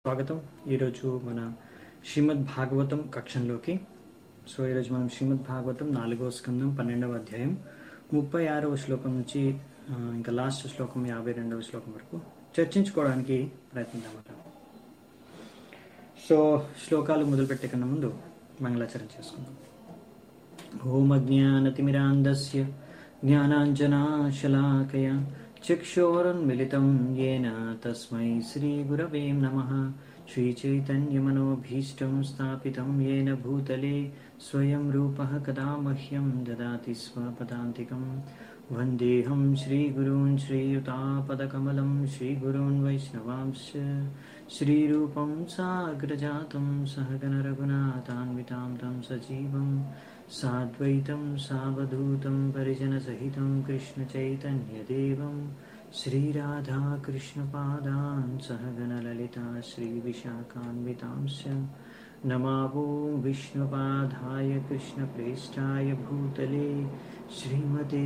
స్వాగతం ఈరోజు మన శ్రీమద్ భాగవతం కక్షంలోకి సో ఈరోజు మనం శ్రీమద్ భాగవతం నాలుగవ స్కందం పన్నెండవ అధ్యాయం ముప్పై ఆరవ శ్లోకం నుంచి ఆ, ఇంకా లాస్ట్ శ్లోకం యాభై రెండవ శ్లోకం వరకు చర్చించుకోవడానికి ప్రయత్నిద్దాం సో శ్లోకాలు మొదలుపెట్టే కన్నా ముందు మంగళాచరణ చేసుకుందాం ఓం అజ్ఞానతిమిరాంధస్య జ్ఞానాంజనాశలాకయ చక్షోరన్మిళితం येन తస్మై శ్రీగురవే నమः श्रीचैतन्यमनोभीष्टं स्थापितं येन भूतले स्वयं रूपः कदा मह्यं ददाति स्वपदान्तिकं वन्देऽहं श्रीगुरून् श्रीयुतापदकमलं श्रीगुरून् वैष्णवांश्च श्रीरूपं साग्रजातं सहगणरघुनाथान्वितां तं सजीवं साद्वैतं सावधूतं परिजनसहितं कृष्णचैतन्यदेवं श्रीराधाकृष्णपादान् सहगणललिता श्रीविशाखान्वितांश्च नमावो विष्णुपादाय कृष्णप्रेष्ठाय भूतले श्रीमते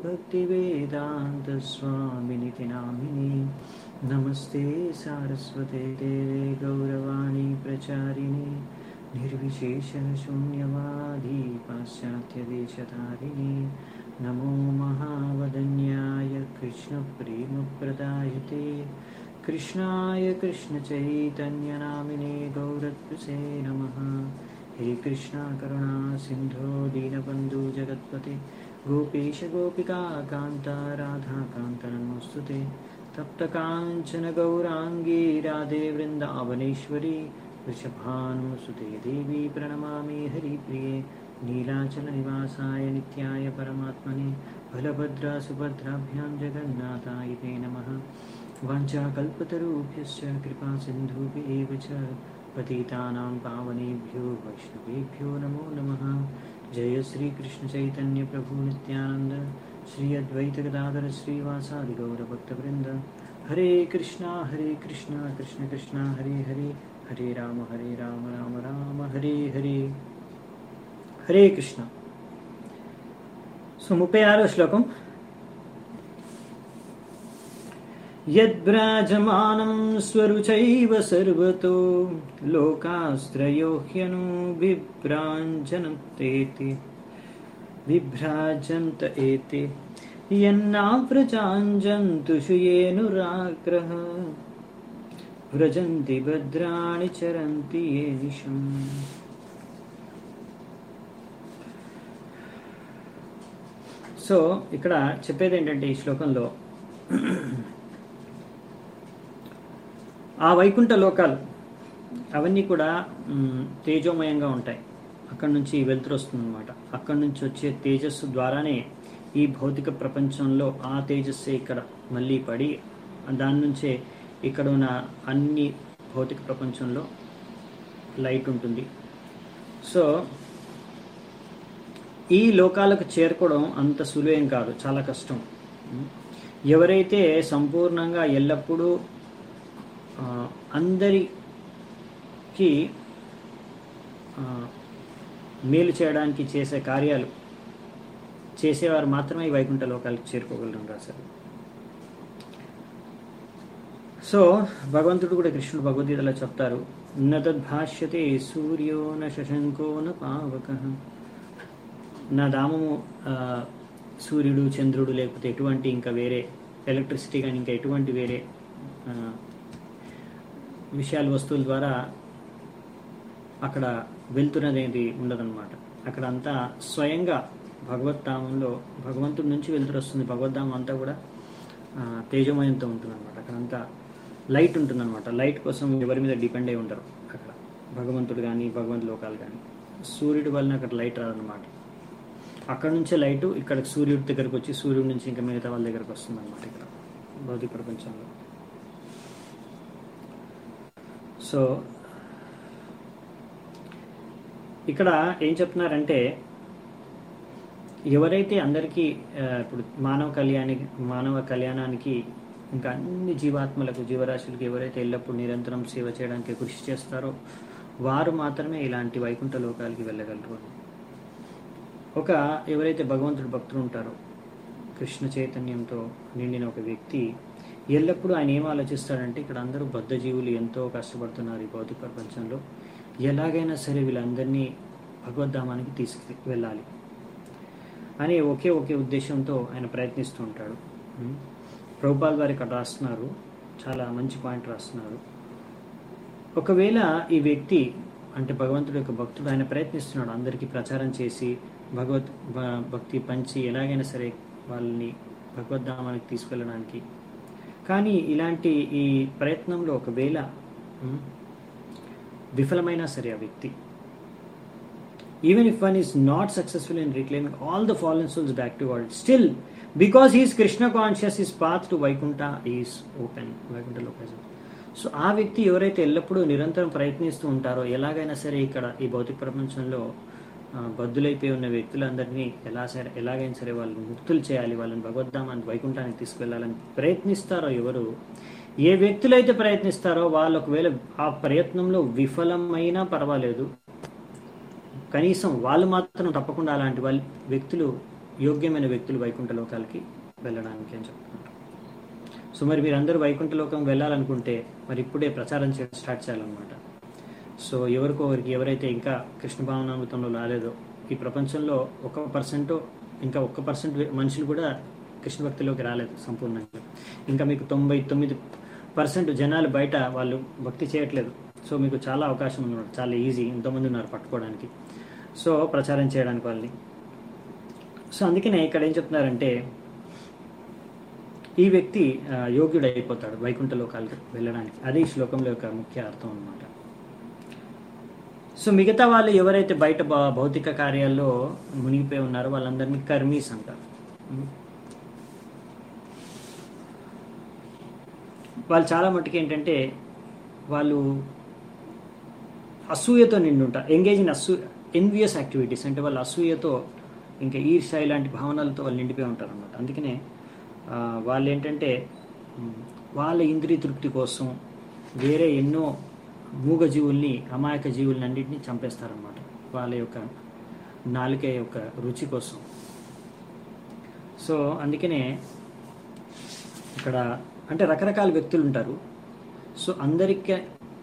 भक्तिवेदान्तस्वामिनिति नामिने नमस्ते सारस्वते देवे गौरवाणी प्रचारिणे निर्विशेषशून्यवादी पाश्चात्यदेशधारिणे नमो महावदन्याय कृष्णप्रेमप्रदायते कृष्णाय कृष्णचैतन्यनामिने गौरत्से नमः हे कृष्णा करुणा सिन्धो दीनबन्धु जगत्पते गोपेश गोपिका कान्ता राधाकान्त नमोऽस्तु ते तप्तकाञ्चन गौराङ्गी राधे वृन्दावनेश्वरी वृषभानुसुते देवी प्रणमामि हरिप्रिये नीलाचलनिवासाय नित्याय परमात्मने बलभद्रा सुभद्राभ्यां जगन्नाथाय ते नमः वाञ्छाकल्पतरुभ्यश्च कृपासिन्धुभ्येव च पतितानां पावनेभ्यो वैष्णवेभ्यो नमो नमः जय श्रीकृष्णचैतन्यप्रभु नित्यानन्द श्री अद्वैतगदाधर श्रीवासादिगौरभक्तवृन्द हरे कृष्णा हरे कृष्णा कृष्ण कृष्णा हरे हरे हरे राम हरे राम राम राम हरे हरे హరే కృష్ణ సో ముప్పై ఆరో శ్లోకం యద్వ్రాజమానం స్వరుచైవ సర్వతో లోకాస్త్రయో హ్యను బిభ్రాంజనంతేతి బిభ్రాజంత ఏతే యన్నావ్రజాంజంతుషు ఏనురాగ్రహ వ్రజంతి భద్రాణి చరంతి ఏ దిశం సో ఇక్కడ చెప్పేది ఏంటంటే ఈ శ్లోకంలో ఆ వైకుంఠ లోకాలు అవన్నీ కూడా మ్, తేజోమయంగా ఉంటాయి అక్కడి నుంచి వెలుతురు వస్తుందన్నమాట అక్కడి నుంచి వచ్చే తేజస్సు ద్వారానే ఈ భౌతిక ప్రపంచంలో ఆ తేజస్సే ఇక్కడ మళ్ళీ పడి దాని నుంచే ఇక్కడ ఉన్న అన్ని భౌతిక ప్రపంచంలో లైట్ ఉంటుంది సో ఈ లోకాలకు చేరుకోవడం అంత సులువేం కాదు చాలా కష్టం ఎవరైతే సంపూర్ణంగా ఎల్లప్పుడూ ఆ, అందరికీ ఆ, మేలు చేయడానికి చేసే కార్యాలు చేసేవారు మాత్రమే ఈ వైకుంఠ లోకాలకు చేరుకోగలరు రాశారు సో భగవంతుడు కూడా కృష్ణుడు భగవద్గీతలో చెప్తారు నతద్భాష్యతే సూర్యో న శశంకో న పావక నా దామము ఆ, సూర్యుడు చంద్రుడు లేకపోతే ఎటువంటి ఇంకా వేరే ఎలక్ట్రిసిటీ కానీ ఇంకా ఎటువంటి వేరే ఆ, విషయాలు వస్తువుల ద్వారా అక్కడ వెళ్తున్నదేది ఉండదన్నమాట అక్కడ అంతా స్వయంగా భగవద్ధామంలో భగవంతుడి నుంచి వెళ్తురు వస్తుంది భగవద్ధామం అంతా కూడా ఆ, తేజోమయంతో ఉంటుందన్నమాట అక్కడ అంతా లైట్ ఉంటుందన్నమాట లైట్ కోసం ఎవరి మీద డిపెండ్ అయి ఉంటారు అక్కడ భగవంతుడు కానీ భగవంతు లోకాలు కానీ సూర్యుడి వలన అక్కడ లైట్ రాదన్నమాట అక్కడ నుంచే లైట్ ఇక్కడ సూర్యుడి దగ్గరకు వచ్చి సూర్యుడి నుంచి ఇంకా మిగతా వాళ్ళ దగ్గరకు వస్తుంది అనమాట ఇక్కడ భౌతిక ప్రపంచంలో సో ఇక్కడ ఏం చెప్తున్నారంటే ఎవరైతే అందరికీ ఆ, ఇప్పుడు మానవ కళ్యాణి మానవ కళ్యాణానికి ఇంకా అన్ని జీవాత్మలకు జీవరాశులకు ఎవరైతే ఎల్లప్పుడూ నిరంతరం సేవ చేయడానికి కృషి చేస్తారో వారు మాత్రమే ఇలాంటి వైకుంఠ లోకాలకి వెళ్ళగలరు అని ఒక ఎవరైతే భగవంతుడు భక్తులు ఉంటారో కృష్ణ చైతన్యంతో నిండిన ఒక వ్యక్తి ఎల్లప్పుడూ ఆయన ఏం ఆలోచిస్తాడంటే ఇక్కడ అందరూ బద్ధజీవులు ఎంతో కష్టపడుతున్నారు ఈ భౌతిక ప్రపంచంలో ఎలాగైనా సరే వీళ్ళందరినీ భగవద్ధామానికి తీసుకు వెళ్ళాలి అనే ఒకే ఒకే ఉద్దేశంతో ఆయన ప్రయత్నిస్తూ ఉంటాడు ఉం. ప్రభుపాల్ వారు ఇక్కడ రాస్తున్నారు చాలా మంచి పాయింట్ రాస్తున్నారు ఒకవేళ ఈ వ్యక్తి అంటే భగవంతుడి యొక్క భక్తుడు ఆయన ప్రయత్నిస్తున్నాడు అందరికీ ప్రచారం చేసి భగవత్ భ- భక్తి పంచి ఎలాగైనా సరే వాళ్ళని భగవద్ధామానికి తీసుకెళ్ళడానికి కానీ ఇలాంటి ఈ ప్రయత్నంలో ఒకవేళ ఉం, విఫలమైనా సరే ఆ వ్యక్తి even if one is not successful in reclaiming all the fallen souls back to God, still, because he is Krishna conscious, his path to Vaikuntha is open. Vaikuntha location. So ఆ వ్యక్తి ఎవరైతే ఎల్లప్పుడూ నిరంతరం ప్రయత్నిస్తూ ఉంటారో ఎలాగైనా సరే ఇక్కడ ఈ భౌతిక ప్రపంచంలో ఆ, బద్దులైపోయి ఉన్న వ్యక్తులందరినీ ఎలా సరే ఎలాగైనా సరే వాళ్ళని ముక్తులు చేయాలి వాళ్ళని భగవద్ధామానికి వైకుంఠానికి తీసుకెళ్లాలని ప్రయత్నిస్తారో ఎవరు ఏ వ్యక్తులైతే ప్రయత్నిస్తారో వాళ్ళు ఒకవేళ ఆ ప్రయత్నంలో విఫలమైనా పర్వాలేదు కనీసం వాళ్ళు మాత్రం తప్పకుండా అలాంటి వాళ్ళ వ్యక్తులు యోగ్యమైన వ్యక్తులు వైకుంఠ లోకాలకి వెళ్ళడానికి అని చెప్తున్నారు సో మరి మీరందరూ వైకుంఠ లోకం వెళ్ళాలనుకుంటే మరి ఇప్పుడే ప్రచారం చేయడం స్టార్ట్ చేయాలన్నమాట సో ఎవరికొవరికి ఎవరైతే ఇంకా కృష్ణ భావనామృతంలో రాలేదో ఈ ప్రపంచంలో ఒక పర్సెంట్ ఇంకా ఒక్క పర్సెంట్ మనుషులు కూడా కృష్ణ భక్తిలోకి రాలేదు సంపూర్ణంగా ఇంకా మీకు తొంభై తొమ్మిది పర్సెంట్ జనాలు బయట వాళ్ళు భక్తి చేయట్లేదు సో మీకు చాలా అవకాశం ఉంది చాలా ఈజీ ఎంతోమంది ఉన్నారు పట్టుకోవడానికి సో ప్రచారం చేయడానికి వాళ్ళని సో అందుకనే ఇక్కడ ఏం చెప్తున్నారంటే ఈ వ్యక్తి ఆ, యోగ్యుడు అయిపోతాడు వైకుంఠ లోకాలకు వెళ్ళడానికి అది ఈ శ్లోకంలో యొక్క ముఖ్య అర్థం అన్నమాట సో మిగతా వాళ్ళు ఎవరైతే బయట భౌ- భౌతిక కార్యాల్లో మునిగిపోయి ఉన్నారో వాళ్ళందరినీ కర్మీస్ అంటారు ఉం. వాళ్ళు చాలా మట్టుకు ఏంటంటే వాళ్ళు అసూయతో నిండి ఉంటారు ఎంగేజ్ ఇన్ అసూ ఎన్వియస్ యాక్టివిటీస్ అంటే వాళ్ళు అసూయతో ఇంకా ఈర్ష ఇలాంటి భావనలతో వాళ్ళు నిండిపోయి ఉంటారు అనమాట అందుకనే ఆ, వాళ్ళు ఏంటంటే ఉమ్, వాళ్ళ ఇంద్రియ తృప్తి కోసం వేరే ఎన్నో మూగ జీవుల్ని అమాయక జీవుల్ని అన్నింటినీ చంపేస్తారనమాట వాళ్ళ యొక్క నాలుక యొక్క రుచి కోసం సో అందుకనే ఇక్కడ అంటే రకరకాల వ్యక్తులు ఉంటారు సో అందరికీ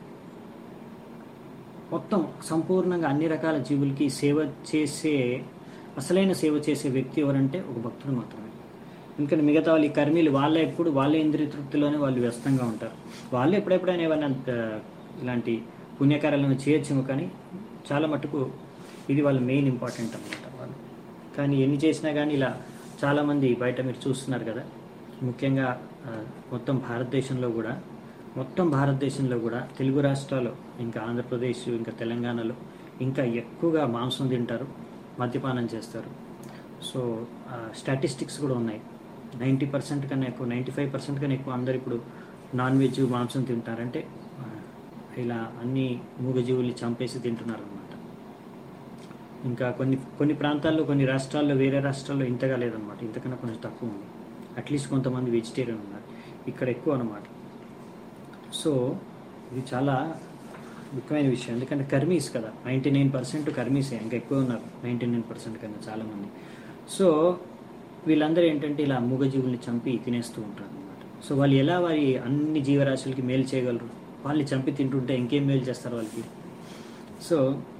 మొత్తం సంపూర్ణంగా అన్ని రకాల జీవులకి సేవ చేసే అసలైన సేవ చేసే వ్యక్తి ఎవరంటే ఒక భక్తుడు మాత్రమే ఎందుకంటే మిగతా వాళ్ళు ఈ కర్మీలు వాళ్ళే ఎప్పుడు వాళ్ళే ఇంద్రియ తృప్తిలోనే వాళ్ళు వ్యస్తంగా ఉంటారు వాళ్ళు ఎప్పుడెప్పుడైనా ఏమైనా ఆ, ఇలాంటి పుణ్యకార్యాలను చేయొచ్చేమో కానీ చాలా మటుకు ఇది వాళ్ళ మెయిన్ ఇంపార్టెంట్ అనమాట వాళ్ళు కానీ ఎన్ని చేసినా కానీ ఇలా చాలామంది బయట మీరు చూస్తున్నారు కదా ముఖ్యంగా ఆ, మొత్తం భారతదేశంలో కూడా మొత్తం భారతదేశంలో కూడా తెలుగు రాష్ట్రాలు ఇంకా ఆంధ్రప్రదేశ్ ఇంకా తెలంగాణలో ఇంకా ఎక్కువగా మాంసం తింటారు మద్యపానం చేస్తారు సో స్టాటిస్టిక్స్ కూడా ఉన్నాయి నైంటీ పర్సెంట్ కన్నా ఎక్కువ నైంటీ ఫైవ్ పర్సెంట్ కన్నా ఎక్కువ అందరు ఇప్పుడు నాన్ వెజ్ మాంసం తింటారంటే ఆ, ఇలా అన్ని మూగజీవుల్ని చంపేసి తింటున్నారు అనమాట ఇంకా కొన్ని కొన్ని ప్రాంతాల్లో కొన్ని రాష్ట్రాల్లో వేరే రాష్ట్రాల్లో ఇంతగా లేదనమాట ఇంతకన్నా కొంచెం తక్కువ ఉంది అట్లీస్ట్ కొంతమంది వెజిటేరియన్ ఉన్నారు ఇక్కడ ఎక్కువ అనమాట సో ఇది చాలా ముఖ్యమైన విషయం ఎందుకంటే కర్మీస్ కదా నైంటీ నైన్ పర్సెంట్ కర్మీసే ఇంకా ఎక్కువ ఉన్నారు నైంటీ నైన్ పర్సెంట్ కన్నా చాలామంది సో వీళ్ళందరూ ఏంటంటే ఇలా మూగజీవుల్ని చంపి తినేస్తూ ఉంటారు అనమాట సో వాళ్ళు ఎలా వారి అన్ని జీవరాశులకి మేలు చేయగలరు వాళ్ళని చంపి తింటుంటే ఇంకేం మేలు చేస్తారు వాళ్ళకి సో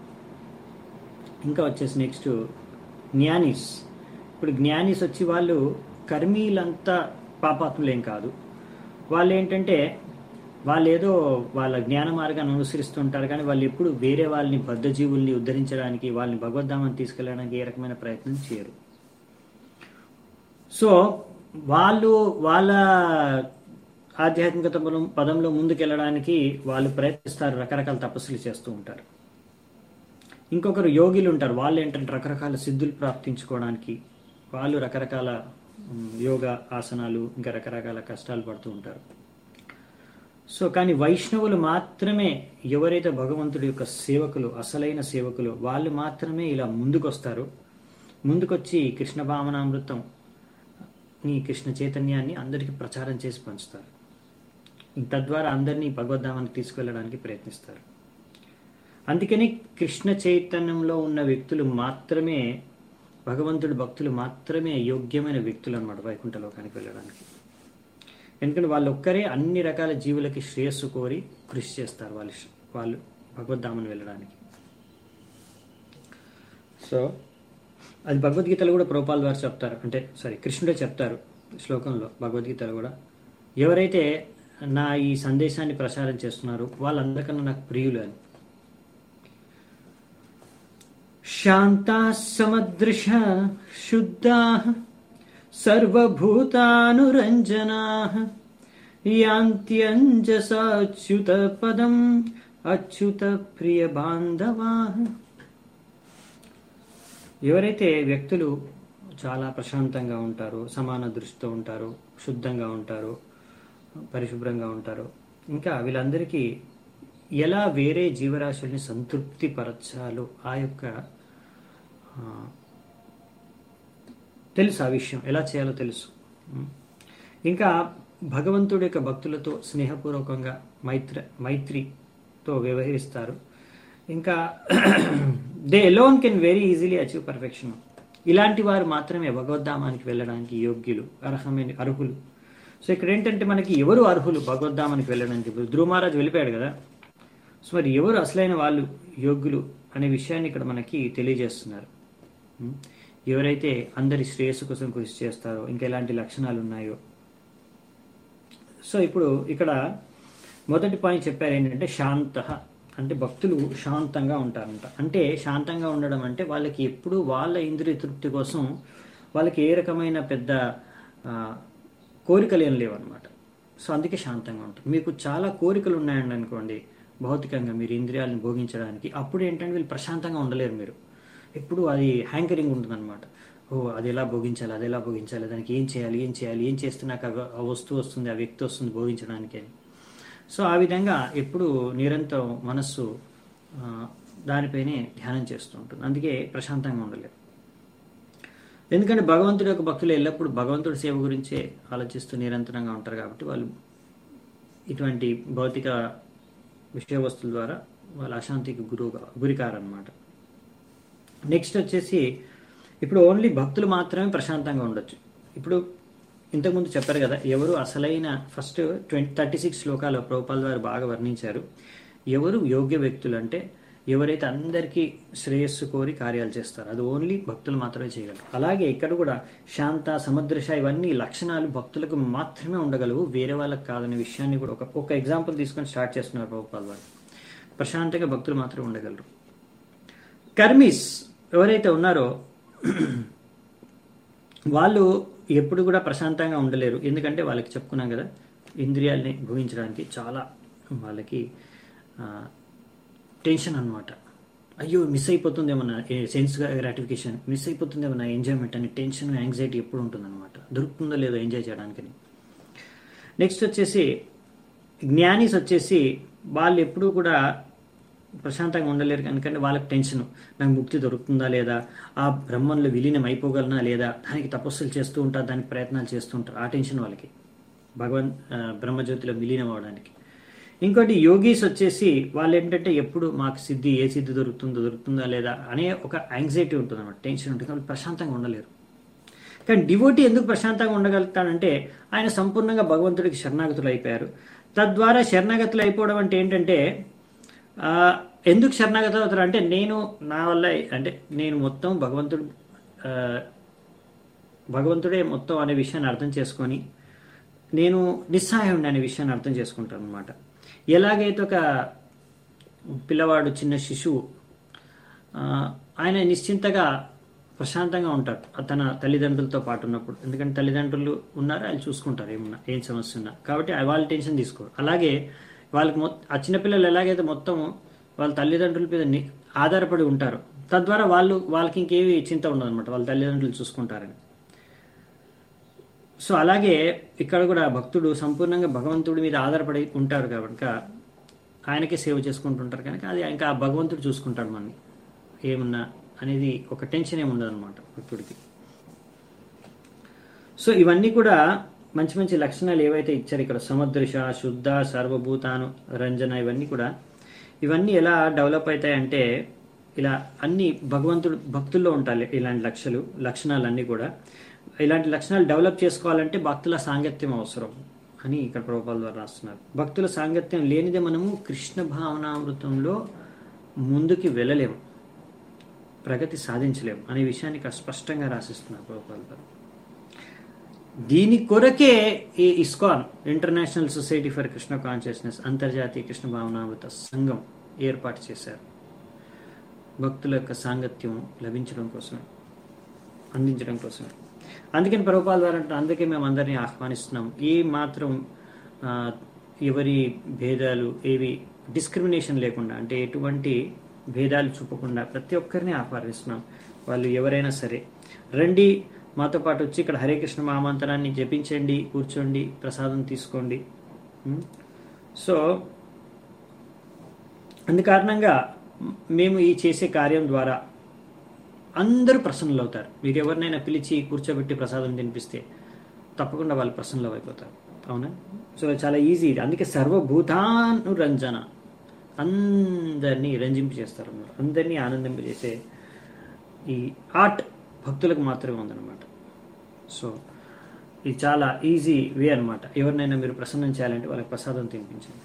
ఇంకా వచ్చేసి నెక్స్ట్ జ్ఞానీస్ ఇప్పుడు జ్ఞానీస్ వచ్చి వాళ్ళు కర్మీలంతా పాపాత్ములేం కాదు వాళ్ళు ఏంటంటే వాళ్ళు ఏదో వాళ్ళ జ్ఞాన మార్గాన్ని అనుసరిస్తుంటారు కానీ వాళ్ళు ఎప్పుడు వేరే వాళ్ళని బద్ధజీవుల్ని ఉద్ధరించడానికి వాళ్ళని భగవద్ధామాన్ని తీసుకెళ్ళడానికి ఏ రకమైన ప్రయత్నం చేయరు సో వాళ్ళు వాళ్ళ ఆధ్యాత్మికత పదం పదంలో ముందుకెళ్ళడానికి వాళ్ళు ప్రయత్నిస్తారు రకరకాల తపస్సులు చేస్తూ ఉంటారు ఇంకొకరు యోగిలు ఉంటారు వాళ్ళు ఏంటంటే రకరకాల సిద్ధులు ప్రాప్తించుకోవడానికి వాళ్ళు రకరకాల ఉమ్, యోగా ఆసనాలు ఇంకా రకరకాల కష్టాలు పడుతూ ఉంటారు సో కానీ వైష్ణవులు మాత్రమే ఎవరైతే భగవంతుడి యొక్క సేవకులు అసలైన సేవకులు వాళ్ళు మాత్రమే ఇలా ముందుకొస్తారు ముందుకొచ్చి కృష్ణ భావనామృతం నీ కృష్ణ చైతన్యాన్ని అందరికీ ప్రచారం చేసి పంచుతారు తద్వారా అందరినీ భగవద్ధామానికి తీసుకెళ్ళడానికి ప్రయత్నిస్తారు అందుకని కృష్ణ చైతన్యంలో ఉన్న వ్యక్తులు మాత్రమే భగవంతుడి భక్తులు మాత్రమే యోగ్యమైన వ్యక్తులు అన్నమాట వైకుంఠ లోకానికి వెళ్ళడానికి ఎందుకంటే వాళ్ళు ఒక్కరే అన్ని రకాల జీవులకి శ్రేయస్సు కోరి కృషి చేస్తారు వాళ్ళు వాళ్ళు భగవద్ధామని వెళ్ళడానికి సో అది భగవద్గీతలో కూడా ప్రభుపాల్ వారు చెప్తారు అంటే సారీ కృష్ణుడే చెప్తారు శ్లోకంలో భగవద్గీతలో కూడా ఎవరైతే నా ఈ సందేశాన్ని ప్రసారం చేస్తున్నారో వాళ్ళందరికన్నా నాకు ప్రియులు అని శాంతా సమదృశ శుద్ధా సర్వభూతానురంజనా యాంత్యంజసాచ్యుత పదం అచ్యుత ప్రియ బాంధవా ఎవరైతే వ్యక్తులు చాలా ప్రశాంతంగా ఉంటారో సమాన దృష్టితో ఉంటారో శుద్ధంగా ఉంటారో పరిశుభ్రంగా ఉంటారో ఇంకా వీళ్ళందరికీ ఎలా వేరే జీవరాశుల్ని సంతృప్తి పరచాలో ఆ యొక్క ఆ, తెలుసు ఆ విషయం ఎలా చేయాలో తెలుసు ఉం. ఇంకా భగవంతుడి యొక్క భక్తులతో స్నేహపూర్వకంగా మైత్ర మైత్రితో వ్యవహరిస్తారు ఇంకా they alone can very easily achieve perfection ఇలాంటి వారు మాత్రమే భగవద్ధామానికి వెళ్ళడానికి యోగ్యులు అర్హమైన అర్హులు సో ఇక్కడ ఏంటంటే మనకి ఎవరు అర్హులు భగవద్ధామానికి వెళ్ళడానికి ఇప్పుడు ధ్రువ మహారాజ్ వెళ్ళిపోయాడు కదా సో మరి ఎవరు అసలైన వాళ్ళు యోగ్యులు అనే విషయాన్ని ఇక్కడ మనకి తెలియజేస్తున్నారు ఉం? ఎవరైతే అందరి శ్రేయస్సు కోసం కృషి చేస్తారో ఇంకా ఎలాంటి లక్షణాలు ఉన్నాయో సో ఇప్పుడు ఇక్కడ మొదటి పాయింట్ చెప్పారు ఏంటంటే శాంత అంటే భక్తులు శాంతంగా ఉంటారంట అంటే శాంతంగా ఉండడం అంటే వాళ్ళకి ఎప్పుడు వాళ్ళ ఇంద్రియ తృప్తి కోసం వాళ్ళకి ఏ రకమైన పెద్ద ఆ, కోరికలు ఏం లేవన్నమాట సో అందుకే శాంతంగా ఉంటుంది మీకు చాలా కోరికలు ఉన్నాయండి అనుకోండి భౌతికంగా మీరు ఇంద్రియాలను భోగించడానికి అప్పుడు ఏంటంటే వీళ్ళు ప్రశాంతంగా ఉండలేరు మీరు ఎప్పుడు అది హ్యాంకరింగ్ ఉంటుందన్నమాట ఓ అది ఎలా భోగించాలి అది ఎలా భోగించాలి దానికి ఏం చేయాలి ఏం చేయాలి ఏం చేస్తే నాకు ఆ ఆ వస్తువు వస్తుంది ఆ వ్యక్తి వస్తుంది భోగించడానికి అని సో ఆ విధంగా ఎప్పుడు నిరంతరం మనస్సు ఆ, దానిపైనే ధ్యానం చేస్తూ ఉంటుంది అందుకే ప్రశాంతంగా ఉండలేదు ఎందుకంటే భగవంతుడి యొక్క భక్తులు ఎల్లప్పుడూ భగవంతుడి సేవ గురించే ఆలోచిస్తూ నిరంతరంగా ఉంటారు కాబట్టి వాళ్ళు ఇటువంటి భౌతిక విషయ వస్తువుల ద్వారా వాళ్ళ అశాంతికి గురువుగా గురికారనమాట నెక్స్ట్ వచ్చేసి ఇప్పుడు ఓన్లీ భక్తులు మాత్రమే ప్రశాంతంగా ఉండొచ్చు ఇప్పుడు ఇంతకుముందు చెప్పారు కదా ఎవరు అసలైన ఫస్ట్ ట్వంటీ థర్టీ సిక్స్ శ్లోకాలు ప్రభుపాల్ వారు బాగా వర్ణించారు ఎవరు యోగ్య వ్యక్తులు అంటే ఎవరైతే అందరికీ శ్రేయస్సు కోరి కార్యాలు చేస్తారో అది ఓన్లీ భక్తులు మాత్రమే చేయగలరు అలాగే ఇక్కడ కూడా శాంత సముద్రశ ఇవన్నీ లక్షణాలు భక్తులకు మాత్రమే ఉండగలవు వేరే వాళ్ళకి కాదనే విషయాన్ని కూడా ఒక ఒక ఎగ్జాంపుల్ తీసుకొని స్టార్ట్ చేస్తున్నారు ప్రభుపాల్ వారు ప్రశాంతంగా భక్తులు మాత్రమే ఉండగలరు కర్మీస్ ఎవరైతే ఉన్నారో వాళ్ళు ఎప్పుడు కూడా ప్రశాంతంగా ఉండలేరు ఎందుకంటే వాళ్ళకి చెప్పుకున్నాం కదా ఇంద్రియాలని భోగించడానికి చాలా వాళ్ళకి ఆ, టెన్షన్ అనమాట అయ్యో మిస్ అయిపోతుందేమో నా సెన్స్ గ్రాటిఫికేషన్ మిస్ అయిపోతుందేమో నా ఎంజాయ్మెంట్ అని టెన్షన్ యాంగ్జైటీ ఎప్పుడు ఉంటుందన్నమాట దొరుకుతుందో లేదో ఎంజాయ్ చేయడానికి నెక్స్ట్ వచ్చేసి జ్ఞానీస్ వచ్చేసి వాళ్ళు ఎప్పుడూ కూడా ప్రశాంతంగా ఉండలేరు ఎందుకంటే వాళ్ళకి టెన్షన్ నాకు ముక్తి దొరుకుతుందా లేదా ఆ బ్రహ్మంలో విలీనం అయిపోగలనా లేదా దానికి తపస్సులు చేస్తూ ఉంటారు దానికి ప్రయత్నాలు చేస్తూ ఉంటారు ఆ టెన్షన్ వాళ్ళకి భగవన్ ఆ, బ్రహ్మజ్యోతిలో విలీనం అవడానికి ఇంకోటి యోగీస్ వచ్చేసి వాళ్ళు ఏంటంటే ఎప్పుడు మాకు సిద్ధి ఏ సిద్ధి దొరుకుతుందో దొరుకుతుందా లేదా అనే ఒక యాంగ్జైటీ ఉంటుంది అనమాట టెన్షన్ ఉంటుంది కాబట్టి ప్రశాంతంగా ఉండలేరు కానీ డివోటీ ఎందుకు ప్రశాంతంగా ఉండగలుగుతాడంటే ఆయన సంపూర్ణంగా భగవంతుడికి శరణాగతులు అయిపోయారు తద్వారా శరణాగతులు అయిపోవడం అంటే ఏంటంటే ఆ, ఎందుకు శరణాగతులు అవుతారు అంటే నేను నా వల్ల అంటే నేను మొత్తం భగవంతుడు ఆ, భగవంతుడే మొత్తం అనే విషయాన్ని అర్థం చేసుకొని నేను నిస్సహాయుడిని అనే విషయాన్ని అర్థం చేసుకుంటాను అనమాట ఎలాగైతే ఒక పిల్లవాడు చిన్న శిశువు ఆ, ఆయన నిశ్చింతగా ప్రశాంతంగా ఉంటారు తన తల్లిదండ్రులతో పాటు ఉన్నప్పుడు ఎందుకంటే తల్లిదండ్రులు ఉన్నారు వాళ్ళు చూసుకుంటారు ఏమన్నా ఏం సమస్య ఉన్నా కాబట్టి వాళ్ళ టెన్షన్ తీసుకోరు అలాగే వాళ్ళకి మొత్తం ఆ చిన్నపిల్లలు ఎలాగైతే మొత్తం వాళ్ళ తల్లిదండ్రుల మీద ని- ఆధారపడి ఉంటారు తద్వారా వాళ్ళు వాళ్ళకి ఇంకేవి చింత ఉండదు అనమాట వాళ్ళ తల్లిదండ్రులు చూసుకుంటారని సో అలాగే ఇక్కడ కూడా భక్తుడు సంపూర్ణంగా భగవంతుడి మీద ఆధారపడి ఉంటారు కనుక ఆయనకే సేవ చేసుకుంటుంటారు కనుక అది ఇంకా ఆ భగవంతుడు చూసుకుంటాడు మనని ఏమున్నా అనేది ఒక టెన్షన్ ఏమి ఉండదు అనమాట భక్తుడికి సో ఇవన్నీ కూడా మంచి మంచి లక్షణాలు ఏవైతే ఇచ్చారు ఇక్కడ సముద్రశ శుద్ధ సర్వభూతాను రంజన ఇవన్నీ కూడా ఇవన్నీ ఎలా డెవలప్ అవుతాయంటే ఇలా అన్ని భగవంతుడు భక్తుల్లో ఉంటాయి ఇలాంటి లక్షలు లక్షణాలన్నీ కూడా ఇలాంటి లక్షణాలు డెవలప్ చేసుకోవాలంటే భక్తుల సాంగత్యం అవసరం అని ఇక్కడ ప్రభుపాల ద్వారా రాస్తున్నారు భక్తుల సాంగత్యం లేనిదే మనము కృష్ణ భావనామృతంలో ముందుకి వెళ్ళలేము ప్రగతి సాధించలేము అనే విషయాన్ని ఇక్కడ స్పష్టంగా రాసిస్తున్నారు ప్రభుపాల గారు దీని కొరకే ఈ ISKCON international society for Krishna consciousness అంతర్జాతీయ కృష్ణ భావనామృత సంఘం ఏర్పాటు చేశారు భక్తుల యొక్క సాంగత్యం లభించడం కోసమే అందించడం కోసమే అందుకని ప్రభుపాల ద్వారా అంటే అందుకే మేము అందరినీ ఆహ్వానిస్తున్నాం ఏ మాత్రం ఆ, ఎవరి భేదాలు ఏవి డిస్క్రిమినేషన్ లేకుండా అంటే ఎటువంటి భేదాలు చూపకుండా ప్రతి ఒక్కరిని ఆహ్వానిస్తున్నాం వాళ్ళు ఎవరైనా సరే రండి మాతో పాటు వచ్చి ఇక్కడ హరే కృష్ణ మహామంత్రాన్ని జపించండి కూర్చోండి ప్రసాదం తీసుకోండి ఉం? సో అందు కారణంగా మేము ఈ చేసే కార్యం ద్వారా అందరూ ప్రసన్నులు అవుతారు మీరు ఎవరినైనా పిలిచి కూర్చోబెట్టి ప్రసాదం తినిపిస్తే తప్పకుండా వాళ్ళు ప్రసన్నులు అయిపోతారు అవునా సో చాలా ఈజీ ఇది అందుకే సర్వభూతానురంజన అందరినీ రంజింపు చేస్తారు అన్నమాట అందరినీ ఆనందింపజేసే ఈ ఆర్ట్ భక్తులకు మాత్రమే ఉందన్నమాట సో ఇది చాలా ఈజీ వే అన్నమాట ఎవరినైనా మీరు ప్రసన్నం చేయాలంటే వాళ్ళకి ప్రసాదం తినిపించండి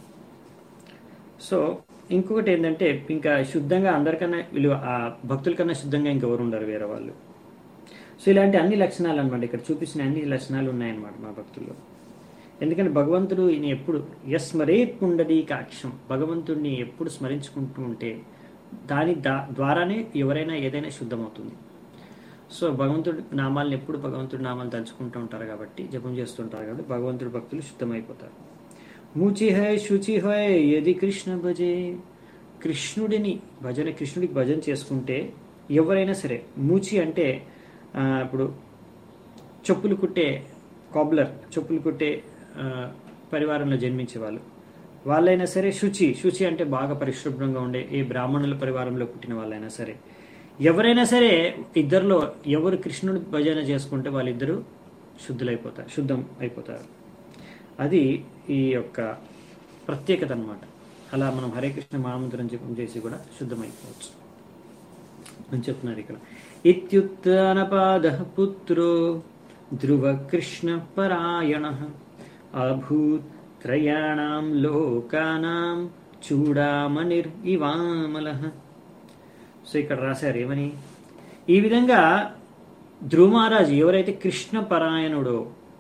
సో ఇంకొకటి ఏంటంటే ఇంకా శుద్ధంగా అందరికన్నా వీళ్ళు ఆ భక్తుల కన్నా శుద్ధంగా ఇంకెవరు ఉండరు వేరే వాళ్ళు సో ఇలాంటి అన్ని లక్షణాలు అనమాట ఇక్కడ చూపించిన అన్ని లక్షణాలు ఉన్నాయన్నమాట మా భక్తుల్లో ఎందుకంటే భగవంతుడు ఈయన ఎప్పుడు యస్మరే పుండరీకాక్షం భగవంతుడిని ఎప్పుడు స్మరించుకుంటూ ఉంటే దాని దా ద్వారానే ఎవరైనా ఏదైనా శుద్ధమవుతుంది సో భగవంతుడి నామాలను ఎప్పుడు భగవంతుడి నామాలు తలుచుకుంటూ ఉంటారు కాబట్టి జపం చేస్తుంటారు కాబట్టి భగవంతుడి భక్తులు శుద్ధమైపోతారు మూచి హై శుచి హై యది కృష్ణ భజే కృష్ణుడిని భజన కృష్ణుడికి భజన చేసుకుంటే ఎవరైనా సరే మూచి అంటే ఆ, ఇప్పుడు చెప్పులు కుట్టే కాబ్లర్ చెప్పులు కుట్టే ఆ, పరివారంలో జన్మించే వాళ్ళు వాళ్ళైనా సరే శుచి శుచి అంటే బాగా పరిశుభ్రంగా ఉండే ఏ బ్రాహ్మణుల పరివారంలో పుట్టిన వాళ్ళైనా సరే ఎవరైనా సరే ఇద్దరిలో ఎవరు కృష్ణుడి భజన చేసుకుంటే వాళ్ళిద్దరూ శుద్ధులైపోతారు శుద్ధం అయిపోతారు అది ఈ యొక్క ప్రత్యేకత అన్నమాట అలా మనం హరే కృష్ణ మహామంత్రం జపం చేసి కూడా శుద్ధమైపోవచ్చు అని చెప్తున్నారు ఇక్కడ ఇత్యుత్నపాద పుత్రో ధ్రువ కృష్ణ పరాయణ అభూత్ త్రయాణం లోకానాం చూడామణిర్ ఇవామల సో ఇక్కడ రాశారు ఏమని ఈ విధంగా ధ్రువ మహారాజు ఎవరైతే కృష్ణ పరాయణుడో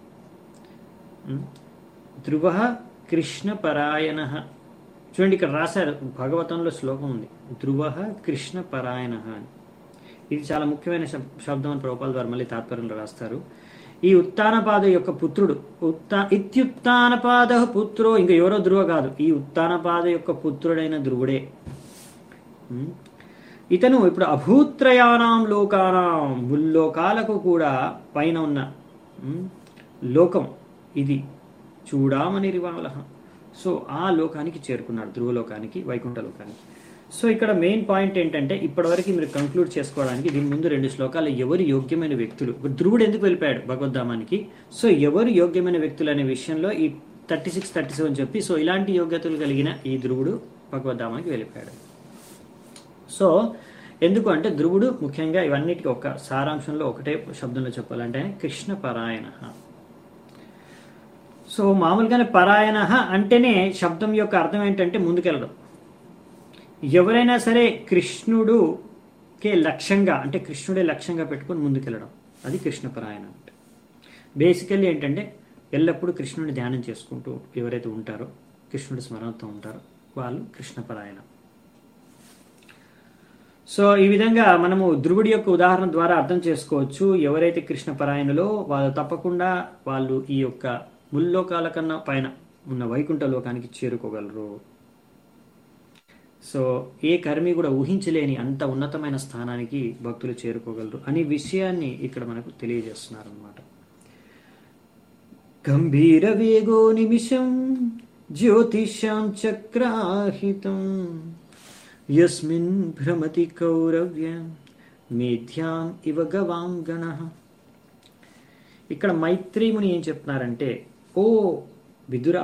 ఉం? ధ్రువ కృష్ణ పరాయణ చూడండి ఇక్కడ రాశారు భాగవతంలో శ్లోకం ఉంది ధ్రువ కృష్ణ పరాయణ అని ఇది చాలా ముఖ్యమైన శబ్- శబ్దం అని ప్రభుపాల ద్వారా మళ్ళీ తాత్పర్యంలో రాస్తారు ఈ ఉత్తానపాద యొక్క పుత్రుడు ఉత్తా ఇత్యుత్తానపాద పుత్రో ఇంకా ఎవరో ధ్రువ కాదు ఈ ఉత్తానపాద యొక్క పుత్రుడైన ధ్రువుడే ఉం? ఇతను ఇప్పుడు అభూత్రయానాం లోకానాం ముల్లోకాలకు కూడా పైన ఉన్న ఉం, లోకం ఇది చూడామని రివాళ సో ఆ లోకానికి చేరుకున్నాడు ధ్రువలోకానికి వైకుంఠ లోకానికి సో ఇక్కడ మెయిన్ పాయింట్ ఏంటంటే ఇప్పటివరకు మీరు కంక్లూడ్ చేసుకోవడానికి దీని ముందు రెండు శ్లోకాలు ఎవరు యోగ్యమైన వ్యక్తులు ఇప్పుడు ధ్రువుడు ఎందుకు వెళ్ళిపోయాడు భగవద్ధామానికి సో ఎవరు యోగ్యమైన వ్యక్తులు అనే విషయంలో ఈ థర్టీ సిక్స్ థర్టీ సెవెన్ చెప్పి సో ఇలాంటి యోగ్యతలు కలిగిన ఈ ధ్రువుడు భగవద్ధామానికి వెళ్ళిపోయాడు సో ఎందుకు అంటే ధ్రువుడు ముఖ్యంగా ఇవన్నిటికీ ఒక సారాంశంలో ఒకటే శబ్దంలో చెప్పాలంటే కృష్ణ పరాయణ సో మామూలుగానే పరాయణ అంటేనే శబ్దం యొక్క అర్థం ఏంటంటే ముందుకెళ్ళడం ఎవరైనా సరే కృష్ణుడుకే లక్ష్యంగా అంటే కృష్ణుడే లక్ష్యంగా పెట్టుకొని ముందుకెళ్ళడం అది కృష్ణ పరాయణ అంటే బేసికల్లీ ఏంటంటే ఎల్లప్పుడూ కృష్ణుడిని ధ్యానం చేసుకుంటూ ఎవరైతే ఉంటారో కృష్ణుడి స్మరణతో ఉంటారో వాళ్ళు కృష్ణపరాయణ సో ఈ విధంగా మనము ధ్రువుడి యొక్క ఉదాహరణ ద్వారా అర్థం చేసుకోవచ్చు ఎవరైతే కృష్ణ పరాయణలో వాళ్ళు తప్పకుండా వాళ్ళు ఈ యొక్క ముల్లోకాల కన్నా పైన ఉన్న వైకుంఠ లోకానికి చేరుకోగలరు సో ఏ కర్మి కూడా ఊహించలేని అంత ఉన్నతమైన స్థానానికి భక్తులు చేరుకోగలరు అనే విషయాన్ని ఇక్కడ మనకు తెలియజేస్తున్నారు అనమాట గంభీర వేగో నిమిషం జ్యోతిషాం చక్రాహితం యస్మిన్ భ్రమతి కౌరవ్య మేధ్యాం ఇవ గవాంగణ ఇక్కడ మైత్రీముని ఏం చెప్తున్నారంటే ఓ విదుర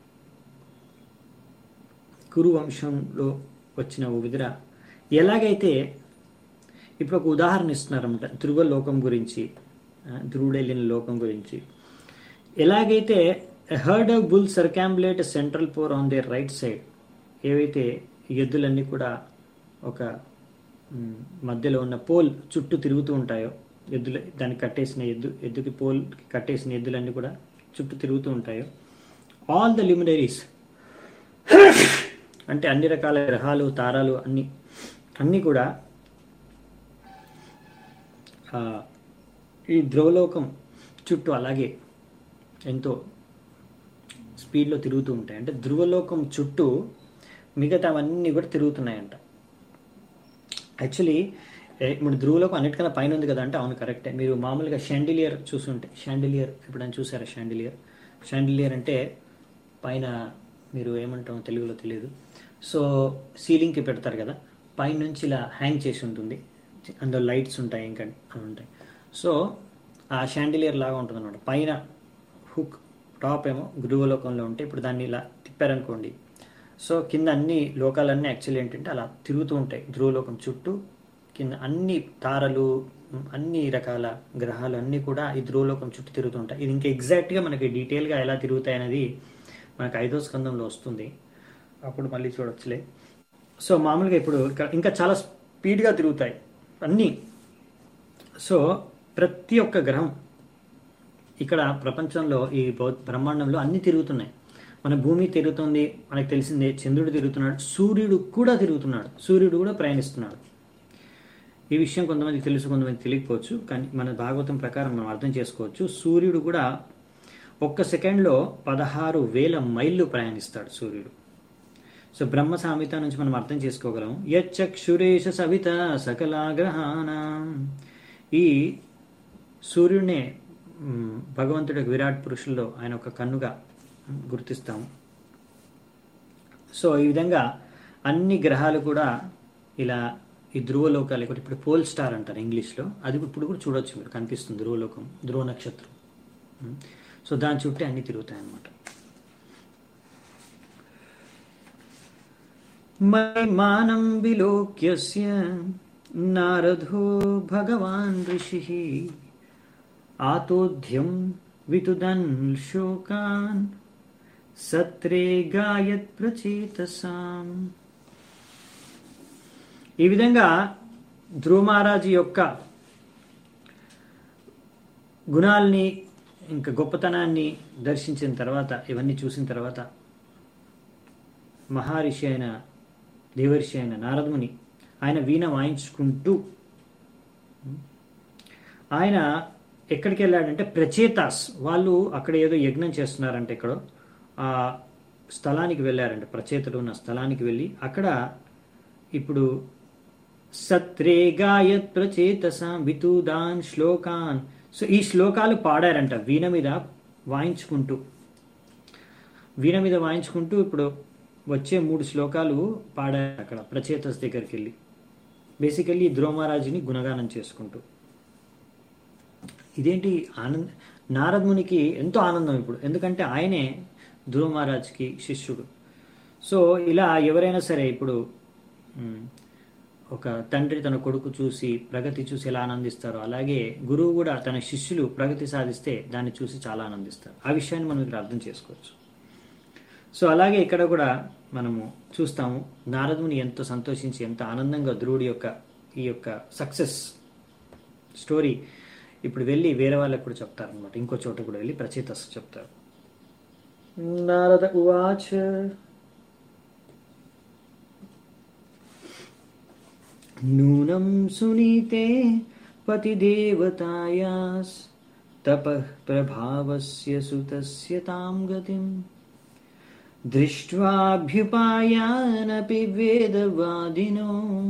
కురు వంశంలో వచ్చిన ఓ విదుర ఎలాగైతే ఇప్పుడు ఒక ఉదాహరణ ఇస్తున్నారన్నమాట ధ్రువ లోకం గురించి ఆ, ధ్రువుడు వెళ్ళిన లోకం గురించి ఎలాగైతే a herd of bull circumambulate central pole on their right side ఏవైతే ఎద్దులన్నీ కూడా ఒక మ్, మధ్యలో ఉన్న పోల్ చుట్టూ తిరుగుతూ ఉంటాయో ఎద్దుల దానికి కట్టేసిన ఎద్దు ఎద్దుకి పోల్ కట్టేసిన ఎద్దులన్నీ కూడా చుట్టూ తిరుగుతూ ఉంటాయో ఆల్ ద లిమినరీస్ అంటే అన్ని రకాల గ్రహాలు తారాలు అన్ని అన్నీ కూడా ఆ, ఈ ధ్రువలోకం చుట్టూ అలాగే ఎంతో స్పీడ్లో తిరుగుతూ ఉంటాయి అంటే ధ్రువలోకం చుట్టూ మిగతావన్నీ కూడా తిరుగుతున్నాయంట యాక్చువల్లీ ఇప్పుడు ధ్రువలోకం అన్నిటికన్నా పైన ఉంది కదా అంటే అవును కరెక్టే మీరు మామూలుగా షాండిలియర్ చూసుంటే షాండిలియర్ ఎప్పుడైనా చూసారా షాండిలియర్ షాండిలియర్ అంటే పైన మీరు ఏమంటామో తెలుగులో తెలియదు సో సీలింగ్కి పెడతారు కదా పైన నుంచి ఇలా హ్యాంగ్ చేసి ఉంటుంది అందులో లైట్స్ ఉంటాయి ఇంకా అవి ఉంటాయి సో ఆ షాండిలియర్ లాగా ఉంటుంది అనమాట పైన హుక్ టాప్ ఏమో గృహలోకంలో ఉంటే ఇప్పుడు దాన్ని ఇలా తిప్పారనుకోండి సో కింద అన్ని లోకాలన్నీ యాక్చువల్లీ ఏంటంటే అలా తిరుగుతూ ఉంటాయి ధ్రువలోకం చుట్టూ కింద అన్ని తారలు ఉమ్, అన్ని రకాల గ్రహాలు అన్నీ కూడా ఈ ధ్రువలోకం చుట్టూ తిరుగుతూ ఉంటాయి ఇది ఇంకా ఎగ్జాక్ట్గా మనకి డీటెయిల్గా ఎలా తిరుగుతాయి అనేది మనకు ఐదో స్కందంలో వస్తుంది అప్పుడు మళ్ళీ చూడొచ్చులే సో మామూలుగా ఇప్పుడు ఇక్కడ ఇంకా చాలా స్పీడ్గా తిరుగుతాయి అన్నీ సో ప్రతి ఒక్క గ్రహం ఇక్కడ ప్రపంచంలో ఈ భౌ- బ్రహ్మాండంలో అన్ని తిరుగుతున్నాయి మన భూమి తిరుగుతుంది మనకు తెలిసిందే చంద్రుడు తిరుగుతున్నాడు సూర్యుడు కూడా తిరుగుతున్నాడు సూర్యుడు కూడా ప్రయాణిస్తున్నాడు ఈ విషయం కొంతమందికి తెలుసు కొంతమంది తెలియకపోవచ్చు కానీ మన భాగవతం ప్రకారం మనం అర్థం చేసుకోవచ్చు సూర్యుడు కూడా ఒక్క సెకండ్లో పదహారు వేల మైళ్ళు ప్రయాణిస్తాడు సూర్యుడు సో బ్రహ్మ సామిత నుంచి మనం అర్థం చేసుకోగలం యచ్చక్షురేష సవిత సకలాగ్రహానం ఈ సూర్యుడినే మ్, భగవంతుడి యొక్క విరాట్ పురుషుల్లో ఆయన ఒక కన్నుగా మ్, గుర్తిస్తాము సో ఈ విధంగా అన్ని గ్రహాలు కూడా ఇలా ఈ ధ్రువలోకాలు ఇక్కడ ఇప్పుడు పోల్ స్టార్ అంటారు ఇంగ్లీష్లో అది ఇప్పుడు కూడా చూడొచ్చు మీరు కనిపిస్తుంది ధ్రువలోకం ధ్రువ నక్షత్రం మ్, సో దాని చుట్టే అన్ని తిరుగుతాయి అన్నమాట महिमानं विलोक्यस्य नारदो भगवान् ऋषिः आतोध्यं वितुदन् शोकान् సత్రే గాయత్ ప్రచేతసాం ఈ విధంగా ధ్రువ మహారాజు యొక్క గుణాల్ని ఇంకా గొప్పతనాన్ని దర్శించిన తర్వాత ఇవన్నీ చూసిన తర్వాత మహర్షి అయిన దేవర్షి అయిన నారదుని ఆయన వీణ వాయించుకుంటూ ఆయన ఎక్కడికి వెళ్ళాడంటే ప్రచేతాస్ వాళ్ళు అక్కడ ఏదో యజ్ఞం చేస్తున్నారంటే ఇక్కడ ఆ స్థలానికి వెళ్ళారంట ప్రచేతలు ఉన్న స్థలానికి వెళ్ళి అక్కడ ఇప్పుడు సత్రే గాయత్ ప్రచేతసాం వితుదాన్ శ్లోకాన్ సో ఈ శ్లోకాలు పాడారంట వీణ మీద వాయించుకుంటూ వీణ మీద వాయించుకుంటూ ఇప్పుడు వచ్చే మూడు శ్లోకాలు పాడారు అక్కడ ప్రచేతస్ దగ్గరికి వెళ్ళి బేసికల్లీ ధ్రువమహారాజుని గుణగానం చేసుకుంటూ ఇదేంటి ఆనంద్ నారదమునికి ఎంతో ఆనందం ఇప్పుడు ఎందుకంటే ఆయనే ధ్రువ మహారాజ్కి శిష్యుడు సో ఇలా ఎవరైనా సరే ఇప్పుడు మ్, ఒక తండ్రి తన కొడుకు చూసి ప్రగతి చూసి ఎలా ఆనందిస్తారో అలాగే గురువు కూడా తన శిష్యులు ప్రగతి సాధిస్తే దాన్ని చూసి చాలా ఆనందిస్తారు ఆ విషయాన్ని మనం ఇక్కడ అర్థం చేసుకోవచ్చు సో అలాగే ఇక్కడ కూడా మనము చూస్తాము నారదుని ఎంతో సంతోషించి ఎంత ఆనందంగా ధ్రువుడి యొక్క ఈ యొక్క సక్సెస్ స్టోరీ ఇప్పుడు వెళ్ళి వేరే వాళ్ళకి కూడా చెప్తారనమాట ఇంకో చోట కూడా వెళ్ళి ప్రచేతస్ చెప్తారు నారద ఉవాచ నూనం సునీతే పతిదేవతాయాస్ తపః ప్రభావస్య సుతస్య తాం గతిం దృష్ట్వాభ్యుపాయానపి వేదవాదినో